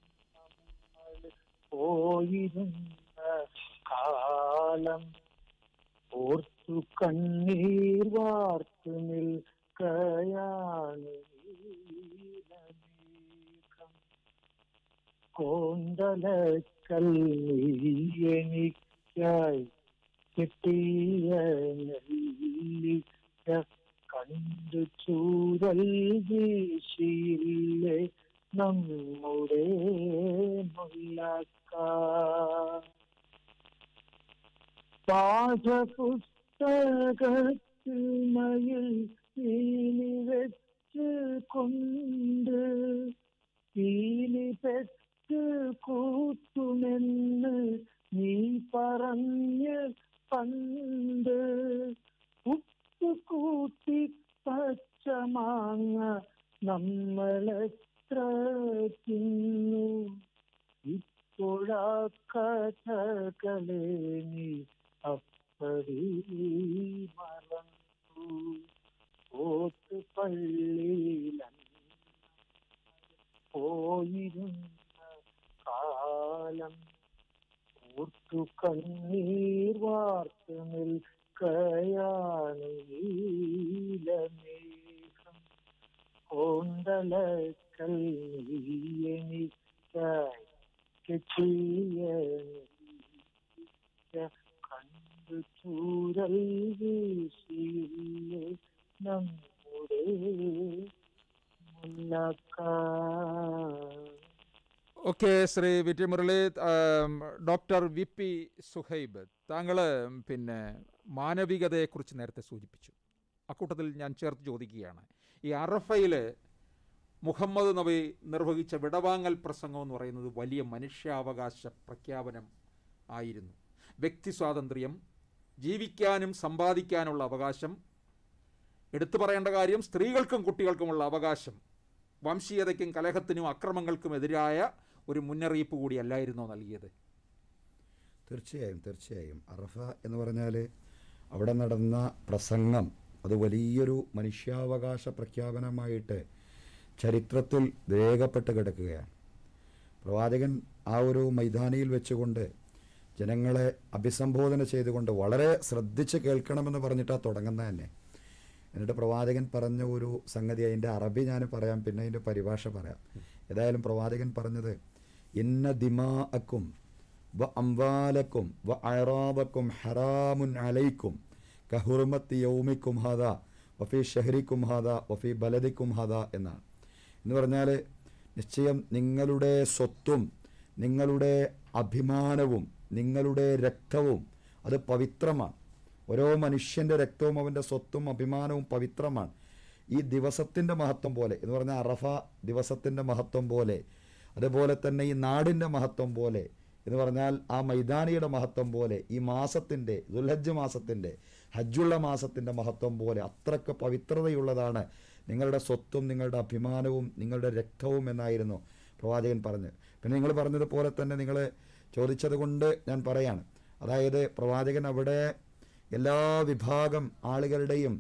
പോയിരുന്ന കാലം ഓർത്തു കണ്ണീർ വാർത്തു നിൽക്കയാണ് നീലമേഘം. കോന്തലക്കൽ നീയെനിക്കായി കിട്ടിയ നെല്ലിക്ക കണ്ടു ചൂരൽ വീശിയില്ലേ നമ്മുടെ മുല്ലക്ക പാഠപുസ്തകത്തിൽ മയിൽ പീലി വെച്ച് കൊണ്ട് പീലി പെറ്റ് കൂട്ടുമെന്ന് നീ പറഞ്ഞ് പണ്ട് ഉപ്പ് കൂട്ടി പച്ചമാങ്ങ നമ്മളെത്ര തിന്നു ഇപ്പോഴാ കഥകളെ നീ അപ്പടി മറന്നു ഓത്ത് പള്ളിയില പോയിരുന്ന കാലം ഓർത്തു കണ്ണീർ വാർത്തു നിൽക്കയാണ് നീലമേഘം കോന്തലക്കൽ നീയെനിക്കായി കെട്ടിയ കണ്ടു ചൂരൽ വീശിയില്ലേ നമ്മുടെ മുല്ലക്ക okay Shri V T Murali ആം, ഡോക്ടർ വി പി സുഹൈബ് താങ്കൾ പിന്നെ മാനവികതയെക്കുറിച്ച് നേരത്തെ സൂചിപ്പിച്ചു അക്കൂട്ടത്തിൽ ഞാൻ ചേർത്ത് ചോദിക്കുകയാണ് ഈ അറഫയിൽ മുഹമ്മദ് നബി നിർവഹിച്ച വിടവാങ്ങൽ പ്രസംഗം എന്ന് പറയുന്നത് വലിയ മനുഷ്യാവകാശ പ്രഖ്യാപനം ആയിരുന്നു വ്യക്തി സ്വാതന്ത്ര്യം ജീവിക്കാനും സമ്പാദിക്കാനുള്ള അവകാശം എടുത്തു പറയേണ്ട കാര്യം സ്ത്രീകൾക്കും കുട്ടികൾക്കുമുള്ള അവകാശം വംശീയതയ്ക്കും കലഹത്തിനും അക്രമങ്ങൾക്കും എതിരായ ഒരു മുന്നറിയിപ്പ് കൂടിയല്ലായിരുന്നോ നൽകിയത് തീർച്ചയായും തീർച്ചയായും അറഫ എന്ന് പറഞ്ഞാൽ അവിടെ നടന്ന പ്രസംഗം അത് വലിയൊരു മനുഷ്യാവകാശ പ്രഖ്യാപനമായിട്ട് ചരിത്രത്തിൽ രേഖപ്പെട്ട് കിടക്കുകയാണ് പ്രവാചകൻ ആ ഒരു മൈതാനിയിൽ വെച്ചുകൊണ്ട് ജനങ്ങളെ അഭിസംബോധന ചെയ്തുകൊണ്ട് വളരെ ശ്രദ്ധിച്ച് കേൾക്കണമെന്ന് പറഞ്ഞിട്ടാണ് തുടങ്ങുന്നത് തന്നെ എന്നിട്ട് പ്രവാചകൻ പറഞ്ഞ ഒരു സംഗതി അതിൻ്റെ അറബി ഞാൻ പറയാം പിന്നെ അതിൻ്റെ പരിഭാഷ പറയാം ഏതായാലും പ്രവാചകൻ പറഞ്ഞത് ഇന്ന ദിമാഅക്കും വ അംവാലക്കും വ അയറാബക്കും ഹറാമുൻ അലൈക്കും കഹുർമത്തി യൗമിക്കും ഹദ വഫി ഷഹരിക്കും ഹദ വഫി ബലദിക്കും ഹദ എന്നാണ് എന്ന് പറഞ്ഞാൽ നിശ്ചയം നിങ്ങളുടെ സ്വത്തും നിങ്ങളുടെ അഭിമാനവും നിങ്ങളുടെ രക്തവും അത് പവിത്രമാണ് ഓരോ മനുഷ്യൻ്റെ രക്തവും അവൻ്റെ സ്വത്തും അഭിമാനവും പവിത്രമാണ് ഈ ദിവസത്തിൻ്റെ മഹത്വം പോലെ എന്ന് പറഞ്ഞാൽ അറഫ ദിവസത്തിൻ്റെ മഹത്വം പോലെ അതുപോലെ തന്നെ ഈ നാടിൻ്റെ മഹത്വം പോലെ എന്ന് പറഞ്ഞാൽ ആ മൈതാനിയുടെ മഹത്വം പോലെ ഈ മാസത്തിൻ്റെ ദുൽഹജ്ജ് മാസത്തിൻ്റെ ഹജ്ജുള്ള മാസത്തിൻ്റെ മഹത്വം പോലെ അത്രയ്ക്ക് പവിത്രതയുള്ളതാണ് നിങ്ങളുടെ സ്വത്തും നിങ്ങളുടെ അഭിമാനവും നിങ്ങളുടെ രക്തവും എന്നായിരുന്നു പ്രവാചകൻ പറഞ്ഞത് പിന്നെ നിങ്ങൾ പറഞ്ഞതുപോലെ തന്നെ നിങ്ങൾ ചോദിച്ചത് കൊണ്ട് ഞാൻ പറയാണ് അതായത് പ്രവാചകൻ അവിടെ എല്ലാ വിഭാഗം ആളുകളുടെയും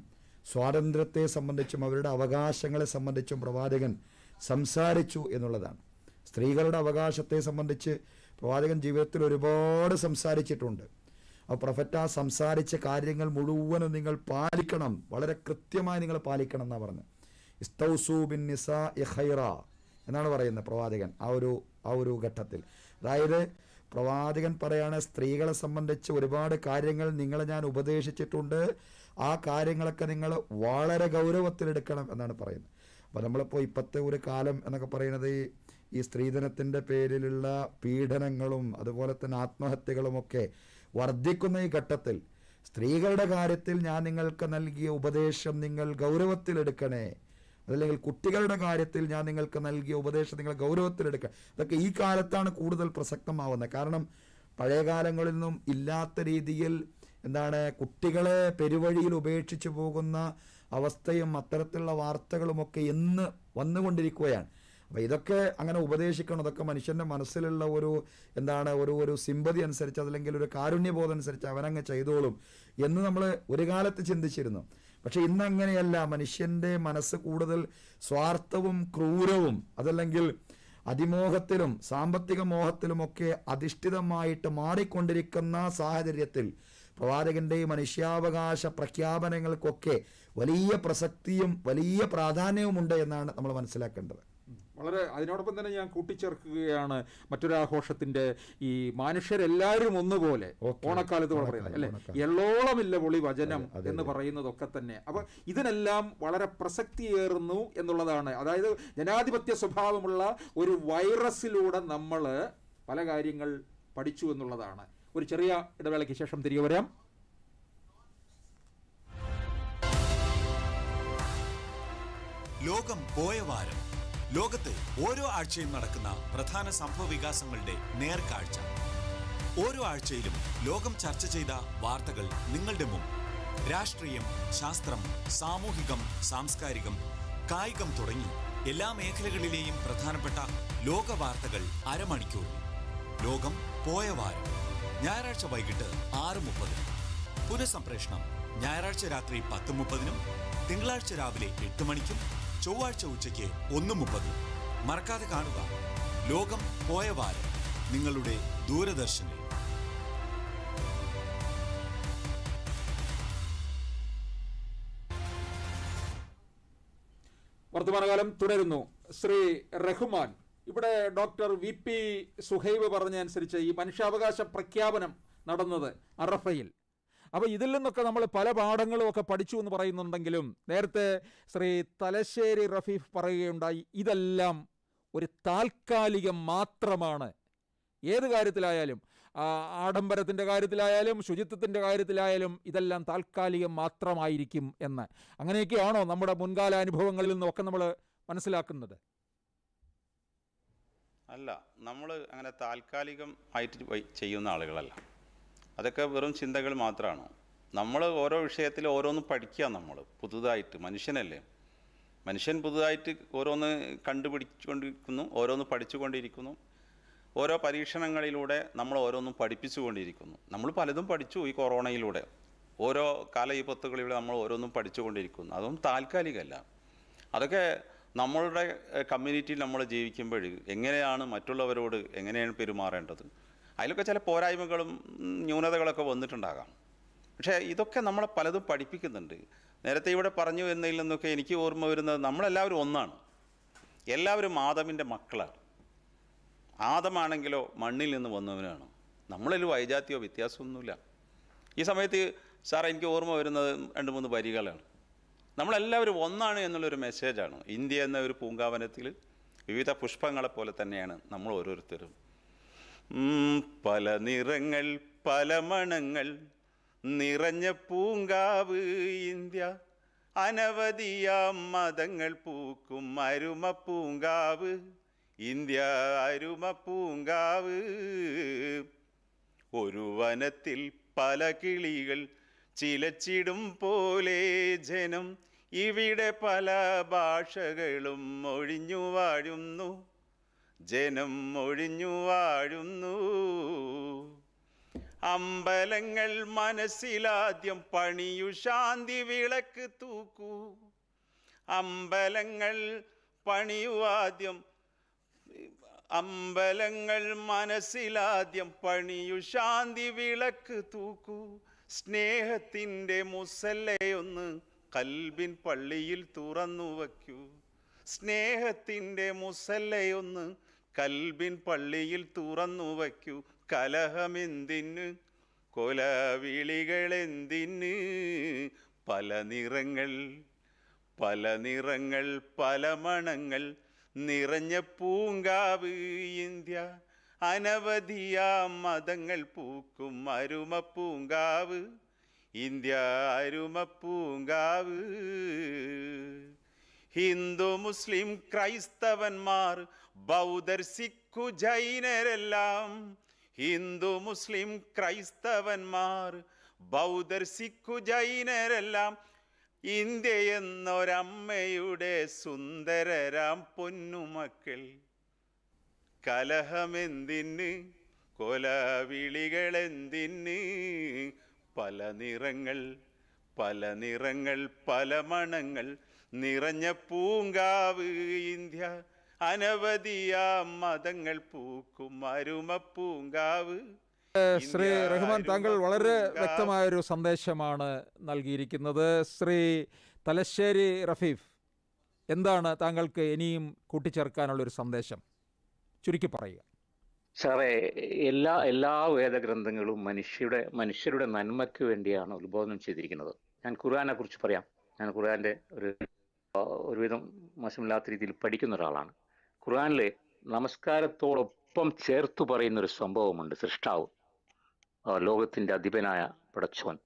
സ്വാതന്ത്ര്യത്തെ സംബന്ധിച്ചും അവരുടെ അവകാശങ്ങളെ സംബന്ധിച്ചും പ്രവാചകൻ സംസാരിച്ചു എന്നുള്ളതാണ് സ്ത്രീകളുടെ അവകാശത്തെ സംബന്ധിച്ച് പ്രവാചകൻ ജീവിതത്തിൽ ഒരുപാട് സംസാരിച്ചിട്ടുണ്ട് അപ്പോൾ പ്രൊഫറ്റ് ആ സംസാരിച്ച കാര്യങ്ങൾ മുഴുവനും നിങ്ങൾ പാലിക്കണം വളരെ കൃത്യമായി നിങ്ങൾ പാലിക്കണം എന്നാണ് പറഞ്ഞത് ഇസ്തൗസു ബിൻ നിസാ ഖൈറ എന്നാണ് പറയുന്നത് പ്രവാചകൻ ആ ഒരു ആ ഒരു ഘട്ടത്തിൽ അതായത് പ്രവാചകൻ പറയാണ് സ്ത്രീകളെ സംബന്ധിച്ച് ഒരുപാട് കാര്യങ്ങൾ നിങ്ങളെ ഞാൻ ഉപദേശിച്ചിട്ടുണ്ട് ആ കാര്യങ്ങളൊക്കെ നിങ്ങൾ വളരെ ഗൗരവത്തിലെടുക്കണം എന്നാണ് പറയുന്നത് അപ്പോൾ നമ്മളിപ്പോൾ ഇപ്പോഴത്തെ ഒരു കാലം എന്നൊക്കെ പറയുന്നത് ഈ ഈ സ്ത്രീധനത്തിൻ്റെ പേരിലുള്ള പീഡനങ്ങളും അതുപോലെ തന്നെ ആത്മഹത്യകളുമൊക്കെ വർദ്ധിക്കുന്ന ഈ ഘട്ടത്തിൽ സ്ത്രീകളുടെ കാര്യത്തിൽ ഞാൻ നിങ്ങൾക്ക് നൽകിയ ഉപദേശം നിങ്ങൾ ഗൗരവത്തിലെടുക്കണേ അതല്ലെങ്കിൽ കുട്ടികളുടെ കാര്യത്തിൽ ഞാൻ നിങ്ങൾക്ക് നൽകിയ ഉപദേശം നിങ്ങൾ ഗൗരവത്തിലെടുക്കുക അതൊക്കെ ഈ കാലത്താണ് കൂടുതൽ പ്രസക്തമാവുന്നത് കാരണം പഴയ കാലങ്ങളിൽ നിന്നും ഇല്ലാത്ത രീതിയിൽ എന്താണ് കുട്ടികളെ പെരുവഴിയിൽ ഉപേക്ഷിച്ചു പോകുന്ന അവസ്ഥയും അത്തരത്തിലുള്ള വാർത്തകളുമൊക്കെ ഇന്ന് വന്നുകൊണ്ടിരിക്കുകയാണ് അപ്പോൾ ഇതൊക്കെ അങ്ങനെ ഉപദേശിക്കണം ഇതൊക്കെ മനുഷ്യൻ്റെ മനസ്സിലുള്ള ഒരു എന്താണ് ഒരു ഒരു സിമ്പതി അനുസരിച്ച് അതല്ലെങ്കിൽ ഒരു കാരുണ്യബോധം അനുസരിച്ച് അവനങ്ങ് ചെയ്തോളും എന്ന് നമ്മൾ ഒരു കാലത്ത് ചിന്തിച്ചിരുന്നു പക്ഷെ ഇന്ന് അങ്ങനെയല്ല മനുഷ്യൻ്റെ മനസ്സ് കൂടുതൽ സ്വാർത്ഥവും ക്രൂരവും അതല്ലെങ്കിൽ അതിമോഹത്തിലും സാമ്പത്തിക മോഹത്തിലുമൊക്കെ അധിഷ്ഠിതമായിട്ട് മാറിക്കൊണ്ടിരിക്കുന്ന സാഹചര്യത്തിൽ പ്രവാചകന്റെ ഈ മനുഷ്യാവകാശ പ്രഖ്യാപനങ്ങൾക്കൊക്കെ വലിയ പ്രസക്തിയും വലിയ പ്രാധാന്യവുമുണ്ട് എന്നാണ് നമ്മൾ മനസ്സിലാക്കേണ്ടത് വളരെ അതിനോടൊപ്പം തന്നെ ഞാൻ കൂട്ടിച്ചേർക്കുകയാണ് മറ്റൊരാഘോഷത്തിന്റെ ഈ മനുഷ്യരെല്ലാവരും ഒന്നുപോലെ ഓണക്കാലത്ത് നമ്മൾ പറയുന്നത് അല്ലെ ഓണക്കാലം. എള്ളോളമില്ല പൊളി വചനം അതെ, അതെ, എന്ന് അതെ. പറയുന്നതൊക്കെ തന്നെ അപ്പൊ ഇതിനെല്ലാം വളരെ പ്രസക്തിയേറുന്നു എന്നുള്ളതാണ് അതായത് ജനാധിപത്യ സ്വഭാവമുള്ള ഒരു വൈറസിലൂടെ നമ്മൾ പല കാര്യങ്ങൾ പഠിച്ചു എന്നുള്ളതാണ് ഒരു ചെറിയ ഇടവേളയ്ക്ക് ശേഷം തിരികെ വരാം ലോകം പോയ വാരം ലോകത്ത് ഓരോ ആഴ്ചയും നടക്കുന്ന പ്രധാന സംഭവ വികാസങ്ങളുടെ നേർക്കാഴ്ച ഓരോ ആഴ്ചയിലും ലോകം ചർച്ച ചെയ്ത വാർത്തകൾ നിങ്ങളുടെ മുമ്പ് രാഷ്ട്രീയം ശാസ്ത്രം സാമൂഹികം സാംസ്കാരികം കായികം തുടങ്ങി എല്ലാ മേഖലകളിലെയും പ്രധാനപ്പെട്ട ലോക വാർത്തകൾ അരമണിക്കൂറിൽ ലോകം പോയ വാരം ഞായറാഴ്ച വൈകിട്ട് ആറ് മുപ്പതിന് പുനഃസംപ്രേഷണം ഞായറാഴ്ച രാത്രി പത്ത് മുപ്പതിനും തിങ്കളാഴ്ച രാവിലെ എട്ട് മണിക്കും ചൊവ്വാഴ്ച ഉച്ചയ്ക്ക് ഒന്ന് മുപ്പതിനും മറക്കാതെ കാണുക ലോകം പോയ വാരം നിങ്ങളുടെ ദൂരദർശനിൽ വർത്തമാനകാലം തുടരുന്നു ശ്രീ റഹ്മാൻ ഇവിടെ ഡോക്ടർ വി പി സുഹൈബ് പറഞ്ഞതനുസരിച്ച് ഈ മനുഷ്യാവകാശ പ്രഖ്യാപനം നടന്നത് അറഫയിൽ അപ്പോൾ ഇതിൽ നിന്നൊക്കെ നമ്മൾ പല പാഠങ്ങളും ഒക്കെ പഠിച്ചു എന്ന് പറയുന്നുണ്ടെങ്കിലും നേരത്തെ ശ്രീ തലശ്ശേരി റഫീഫ് പറയുകയുണ്ടായി ഇതെല്ലാം ഒരു താൽക്കാലികം മാത്രമാണ് ഏത് കാര്യത്തിലായാലും ആ, ആഡംബരത്തിൻ്റെ കാര്യത്തിലായാലും ശുചിത്വത്തിൻ്റെ കാര്യത്തിലായാലും ഇതെല്ലാം താൽക്കാലികം മാത്രമായിരിക്കും എന്ന് അങ്ങനെയൊക്കെയാണോ നമ്മുടെ മുൻകാല അനുഭവങ്ങളിൽ നിന്നൊക്കെ നമ്മൾ മനസ്സിലാക്കുന്നത് അല്ല നമ്മൾ അങ്ങനെ താൽക്കാലികം ആയിട്ട് വൈ- ചെയ്യുന്ന ആളുകളല്ല അതൊക്കെ വെറും ചിന്തകൾ മാത്രമാണ് നമ്മൾ ഓരോ വിഷയത്തിൽ ഓരോന്ന് പഠിക്കുക നമ്മൾ പുതുതായിട്ട് മനുഷ്യനല്ലേ മനുഷ്യൻ പുതുതായിട്ട് ഓരോന്ന് കണ്ടുപിടിച്ചുകൊണ്ടിരിക്കുന്നു ഓരോന്ന് പഠിച്ചുകൊണ്ടിരിക്കുന്നു ഓരോ പരീക്ഷണങ്ങളിലൂടെ നമ്മൾ ഓരോന്നും പഠിപ്പിച്ചുകൊണ്ടിരിക്കുന്നു നമ്മൾ പലതും പഠിച്ചു ഈ കൊറോണയിലൂടെ ഓരോ കാലവിപത്തുകളിലൂടെ നമ്മൾ ഓരോന്നും പഠിച്ചുകൊണ്ടിരിക്കുന്നു അതൊന്നും താൽക്കാലികമല്ല അതൊക്കെ നമ്മളുടെ കമ്മ്യൂണിറ്റിയിൽ നമ്മൾ ജീവിക്കുമ്പോൾ എങ്ങനെയാണ് മറ്റുള്ളവരോട് എങ്ങനെയാണ് പെരുമാറേണ്ടത് അതിലൊക്കെ ചില പോരായ്മകളും ഉം, ന്യൂനതകളൊക്കെ വന്നിട്ടുണ്ടാകാം പക്ഷേ ഇതൊക്കെ നമ്മളെ പലതും പഠിപ്പിക്കുന്നുണ്ട് നേരത്തെ ഇവിടെ പറഞ്ഞു എന്നതിൽ നിന്നൊക്കെ എനിക്ക് ഓർമ്മ വരുന്നത് നമ്മളെല്ലാവരും ഒന്നാണ് എല്ലാവരും ആദമിൻ്റെ മക്കളാണ് ആദമാണെങ്കിലോ മണ്ണിൽ നിന്ന് വന്നവനാണ് നമ്മളിൽ വൈജാത്യോ വ്യത്യാസമൊന്നുമില്ല ഈ സമയത്ത് സാർ എനിക്ക് ഓർമ്മ വരുന്നത് രണ്ട് മൂന്ന് വരികളാണ് നമ്മളെല്ലാവരും ഒന്നാണ് എന്നുള്ളൊരു മെസ്സേജാണ് ഇന്ത്യ എന്ന ഒരു പൂങ്കാവനത്തിൽ വിവിധ പുഷ്പങ്ങളെ പോലെ തന്നെയാണ് നമ്മൾ ഓരോരുത്തരും ഉം, പല നിറങ്ങൾ പല മണങ്ങൾ നിറഞ്ഞ പൂങ്കാവ് ഇന്ത്യ അനവധിയാം മതങ്ങൾ പൂക്കും അരുമ പൂങ്കാവ് ഇന്ത്യ അരുമ പൂങ്കാവ് ഒരു വനത്തിൽ പല കിളികൾ ചിലച്ചിടും പോലെ ജനം ഇവിടെ പല ഭാഷകളും ഒഴിഞ്ഞു വാഴുന്നു ജനം ഒഴിഞ്ഞു വാഴുന്നു അമ്പലങ്ങൾ മനസ്സിലാദ്യം പണിയു ശാന്തി വിളക്ക് തൂക്കൂ അമ്പലങ്ങൾ പണിയു ആദ്യം അമ്പലങ്ങൾ മനസ്സിലാദ്യം പണിയു ശാന്തി വിളക്ക് തൂക്കൂ സ്നേഹത്തിൻ്റെ മുസല്ലയൊന്ന് കൽബിൻ പള്ളിയിൽ തുറന്നു വയ്ക്കൂ സ്നേഹത്തിൻ്റെ മുസല്ലയൊന്ന് കൽബിൻ പള്ളിയിൽ തുറന്നു വയ്ക്കൂ കലഹമെന്തിന് കൊലവിളികളെന്തിന് പല നിറങ്ങൾ പല നിറങ്ങൾ പല മണങ്ങൾ നിറഞ്ഞ പൂങ്കാവ് ഇന്ത്യ അനവധിയാ മതങ്ങൾ പൂക്കും അരുമ പൂങ്കാവ് ഇന്ത്യ അരുമ പൂങ്കാവ് ഹിന്ദു മുസ്ലിം ക്രൈസ്തവന്മാർ ബൗദ്ധർ സിഖു ജൈനരെല്ലാം ഹിന്ദു മുസ്ലിം ക്രൈസ്തവന്മാർ ബൗദ്ധർ സിഖു ജൈനരെല്ലാം ഇന്ത്യ എന്നൊരമ്മയുടെ സുന്ദരരാം പൊന്നുമക്കൾ കലഹമെന്തിന് കൊലവിളികളെന്തിന് പല നിറങ്ങൾ പല നിറങ്ങൾ പല മണങ്ങൾ നിറഞ്ഞ പൂങ്കാവ് ഇന്ത്യ അനവധിയാ മതങ്ങൾ പൂക്കും അരുമ പൂങ്കാവ് ശ്രീ ഇന്ത്യ റഹ്മാൻ താങ്കൾ അരുമ വളരെ പൂങ്കാവ്. വ്യക്തമായൊരു സന്ദേശമാണ് നൽകിയിരിക്കുന്നത് ശ്രീ തലശ്ശേരി റഫീഫ് എന്താണ് താങ്കൾക്ക് ഇനിയും കൂട്ടിച്ചേർക്കാനുള്ളൊരു സന്ദേശം ചുരുക്കി പറയുക സാറേ എല്ലാ എല്ലാ വേദഗ്രന്ഥങ്ങളും മനുഷ്യരുടെ മനുഷ്യരുടെ നന്മയ്ക്ക് വേണ്ടിയാണ് ഉത്ബോധനം ചെയ്തിരിക്കുന്നത് ഞാൻ ഖുർആനെ കുറിച്ച് പറയാം ഞാൻ ഖുർആന്റെ ഒരു ആ, ഒരുവിധം മോശമില്ലാത്ത രീതിയിൽ പഠിക്കുന്ന ഒരാളാണ് ഖുർആനിലെ നമസ്കാരത്തോടൊപ്പം ചേർത്ത് പറയുന്ന ഒരു സംഭവമുണ്ട് സൃഷ്ടാവ് ആ, ലോകത്തിന്റെ അധിപനായ പടച്ചോൻ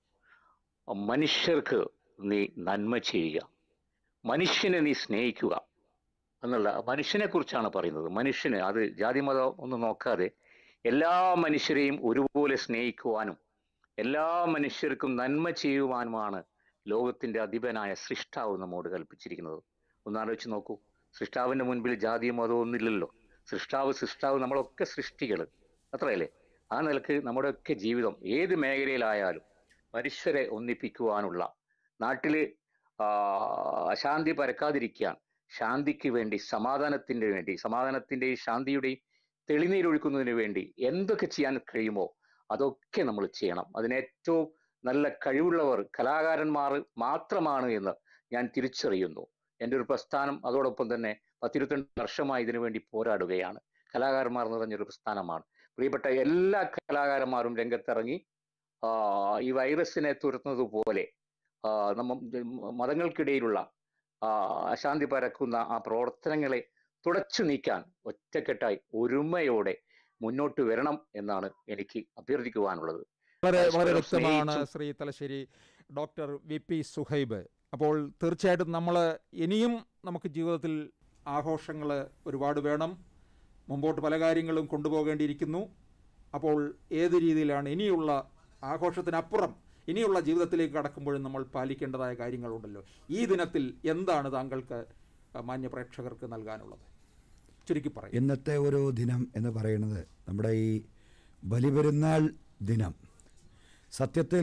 ആ, മനുഷ്യർക്ക് നീ നന്മ ചെയ്യുക മനുഷ്യനെ നീ സ്നേഹിക്കുക എന്നുള്ള മനുഷ്യനെ കുറിച്ചാണ് പറയുന്നത് മനുഷ്യന് അത് ജാതി മതം ഒന്നും നോക്കാതെ എല്ലാ മനുഷ്യരെയും ഒരുപോലെ സ്നേഹിക്കുവാനും എല്ലാ മനുഷ്യർക്കും നന്മ ചെയ്യുവാനുമാണ് ലോകത്തിന്റെ അധിപനായ സൃഷ്ടാവ് നമ്മോട് കൽപ്പിച്ചിരിക്കുന്നത് ഒന്നാലോചിച്ച് നോക്കൂ സൃഷ്ടാവിന്റെ മുൻപിൽ ജാതിയും മതവും ഒന്നുമില്ലല്ലോ സൃഷ്ടാവ് സൃഷ്ടാവ് നമ്മളൊക്കെ സൃഷ്ടികൾ അത്രയല്ലേ ആ നിലക്ക് നമ്മുടെയൊക്കെ ജീവിതം ഏത് മേഖലയിലായാലും മനുഷ്യരെ ഒന്നിപ്പിക്കുവാനുള്ള നാട്ടില് ആ, അശാന്തി പരക്കാതിരിക്കാൻ ശാന്തിക്ക് വേണ്ടി സമാധാനത്തിന് വേണ്ടി സമാധാനത്തിന്റെയും ശാന്തിയുടെയും തെളിനീരൊഴുക്കുന്നതിന് വേണ്ടി എന്തൊക്കെ ചെയ്യാൻ കഴിയുമോ അതൊക്കെ നമ്മൾ ചെയ്യണം അതിന് ഏറ്റവും നല്ല കഴിവുള്ളവർ കലാകാരന്മാർ മാത്രമാണ് എന്ന് ഞാൻ തിരിച്ചറിയുന്നു എൻ്റെ ഒരു പ്രസ്ഥാനം അതോടൊപ്പം തന്നെ പത്തിരുപത്തിരണ്ട് വർഷമായി ഇതിനു വേണ്ടി പോരാടുകയാണ് കലാകാരന്മാർ നിറഞ്ഞൊരു പ്രസ്ഥാനമാണ് പ്രിയപ്പെട്ട എല്ലാ കലാകാരന്മാരും രംഗത്തിറങ്ങി ആ, ഈ വൈറസിനെ തുരത്തുന്നത് പോലെ ആ, നമ്മ മതങ്ങൾക്കിടയിലുള്ള ആ, അശാന്തി പരക്കുന്ന ആ പ്രവർത്തനങ്ങളെ തുടച്ചു നീക്കാൻ ഒറ്റക്കെട്ടായി ഒരുമയോടെ മുന്നോട്ട് വരണം എന്നാണ് എനിക്ക് അഭ്യർത്ഥിക്കുവാനുള്ളത് വളരെ വളരെ പരസ്പരം വ്യക്തമാണ് സ്നേഹിച്ചും Shri Thalassery doctor V P Suhaib അപ്പോൾ തീർച്ചയായിട്ടും നമ്മൾ ഇനിയും നമുക്ക് ജീവിതത്തിൽ ആഘോഷങ്ങൾ ഒരുപാട് വേണം മുമ്പോട്ട് പല കാര്യങ്ങളും കൊണ്ടുപോകേണ്ടിയിരിക്കുന്നു അപ്പോൾ ഏത് രീതിയിലാണ് ഇനിയുള്ള ആഘോഷത്തിനപ്പുറം ഇനിയുള്ള ജീവിതത്തിലേക്ക് കടക്കുമ്പോഴും നമ്മൾ പാലിക്കേണ്ടതായ കാര്യങ്ങളുണ്ടല്ലോ ഈ ദിനത്തിൽ എന്താണ് താങ്കൾക്ക് മാന്യ പ്രേക്ഷകർക്ക് നൽകാനുള്ളത് ചുരുക്കി പറയും ഇന്നത്തെ ഒരു ദിനം എന്ന് പറയുന്നത് നമ്മുടെ ഈ ബലിപെരുന്നാൾ ദിനം സത്യത്തിൽ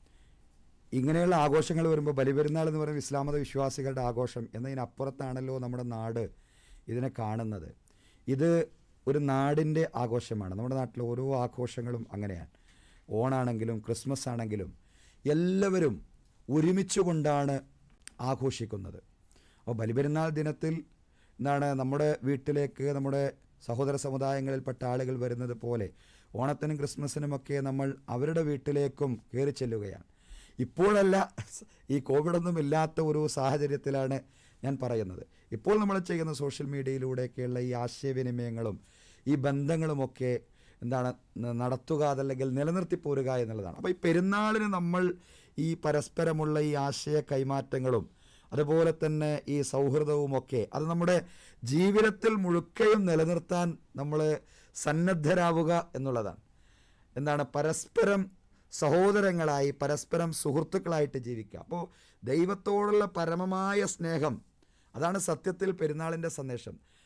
ഇങ്ങനെയുള്ള ആഘോഷങ്ങൾ വരുമ്പോൾ ബലിപെരുന്നാൾ എന്ന് പറയുന്നത് ഇസ്ലാം മത വിശ്വാസികളുടെ ആഘോഷം എന്നതിനപ്പുറത്താണല്ലോ നമ്മുടെ നാട് ഇതിനെ കാണുന്നത് ഇത് ഒരു നാടിൻ്റെ ആഘോഷമാണ് നമ്മുടെ നാട്ടിൽ ഓരോ ആഘോഷങ്ങളും അങ്ങനെയാണ് ഓണാണെങ്കിലും ക്രിസ്മസ് ആണെങ്കിലും എല്ലാവരും ഒരുമിച്ച് കൊണ്ടാണ് ആഘോഷിക്കുന്നത് അപ്പോൾ ബലിപെരുന്നാൾ ദിനത്തിൽ എന്താണ് നമ്മുടെ വീട്ടിലേക്ക് നമ്മുടെ സഹോദര സമുദായങ്ങളിൽപ്പെട്ട ആളുകൾ വരുന്നത് പോലെ ഓണത്തിനും ക്രിസ്മസിനുമൊക്കെ നമ്മൾ അവരുടെ വീട്ടിലേക്കും കയറി ചെല്ലുകയാണ് ഇപ്പോഴല്ല ഈ കോവിഡൊന്നും ഇല്ലാത്ത ഒരു സാഹചര്യത്തിലാണ് ഞാൻ പറയുന്നത് ഇപ്പോൾ നമ്മൾ ചെയ്യുന്ന സോഷ്യൽ മീഡിയയിലൂടെയൊക്കെയുള്ള ഈ ആശയവിനിമയങ്ങളും ഈ ബന്ധങ്ങളുമൊക്കെ എന്താണ് ന- നടത്തുക അതല്ലെങ്കിൽ നിലനിർത്തി പോരുക എന്നുള്ളതാണ് അപ്പോൾ ഈ പെരുന്നാളിന് നമ്മൾ ഈ പരസ്പരമുള്ള ഈ ആശയ കൈമാറ്റങ്ങളും അതുപോലെ തന്നെ ഈ സൗഹൃദവുമൊക്കെ അത് നമ്മുടെ ജീവിതത്തിൽ മുഴുക്കയും നിലനിർത്താൻ നമ്മൾ സന്നദ്ധരാവുക എന്നുള്ളതാണ് എന്താണ് പരസ്പരം സഹോദരങ്ങളായി പരസ്പരം സുഹൃത്തുക്കളായിട്ട് ജീവിക്കുക അപ്പോൾ ദൈവത്തോടുള്ള പരമമായ സ്നേഹം അതാണ് സത്യത്തിൽ പെരുന്നാളിൻ്റെ സന്ദേശം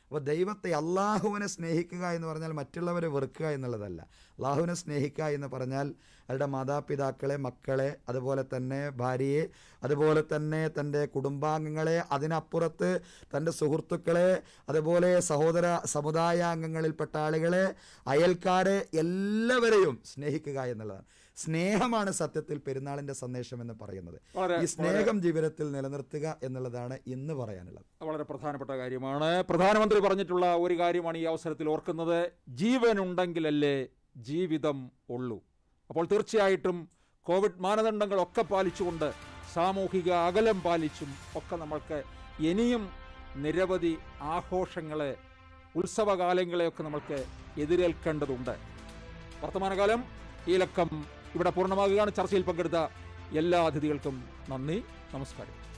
അപ്പോൾ ദൈവത്തെ അള്ളാഹുവിനെ സ്നേഹിക്കുക എന്ന് പറഞ്ഞാൽ മറ്റുള്ളവരെ വെറുക്കുക എന്നുള്ളതല്ല അള്ളാഹുവിനെ സ്നേഹിക്കുക എന്ന് പറഞ്ഞാൽ അവരുടെ മാതാപിതാക്കളെ മക്കളെ അതുപോലെ തന്നെ ഭാര്യയെ അതുപോലെ തന്നെ തൻ്റെ കുടുംബാംഗങ്ങളെ അതിനപ്പുറത്ത് തൻ്റെ സുഹൃത്തുക്കളെ അതുപോലെ സഹോദര സമുദായാംഗങ്ങളിൽപ്പെട്ട ആളുകളെ അയൽക്കാരെ എല്ലാവരെയും സ്നേഹിക്കുക എന്നുള്ളതാണ് സ്നേഹമാണ് സത്യത്തിൽ പെരുന്നാളിൻ്റെ സന്ദേശം എന്ന് പറയുന്നത് വളരെ- ഈ സ്നേഹം ജീവിതത്തിൽ നിലനിർത്തുക എന്നുള്ളതാണ് ഇന്ന് പറയാനുള്ളത് വളരെ പ്രധാനപ്പെട്ട കാര്യമാണ് പ്രധാനമന്ത്രി പറഞ്ഞിട്ടുള്ള ഒരു കാര്യമാണ് ഈ അവസരത്തിൽ ഓർക്കുന്നത് ജീവനുണ്ടെങ്കിലല്ലേ ജീവിതം ഉള്ളൂ അപ്പോൾ തീർച്ചയായിട്ടും കോവിഡ് മാനദണ്ഡങ്ങളൊക്കെ പാലിച്ചുകൊണ്ട് സാമൂഹിക അകലം പാലിച്ചും ഒക്കെ നമ്മൾക്ക് ഇനിയും നിരവധി ആഘോഷങ്ങളെ ഉത്സവകാലങ്ങളെയൊക്കെ നമ്മൾക്ക് എതിരേൽക്കേണ്ടതുണ്ട് വർത്തമാനകാലം ഈ ലക്കം ഇവിടെ പൂർണ്ണമാകുകയാണ് ചർച്ചയിൽ പങ്കെടുത്ത എല്ലാ അതിഥികൾക്കും നന്ദി നമസ്കാരം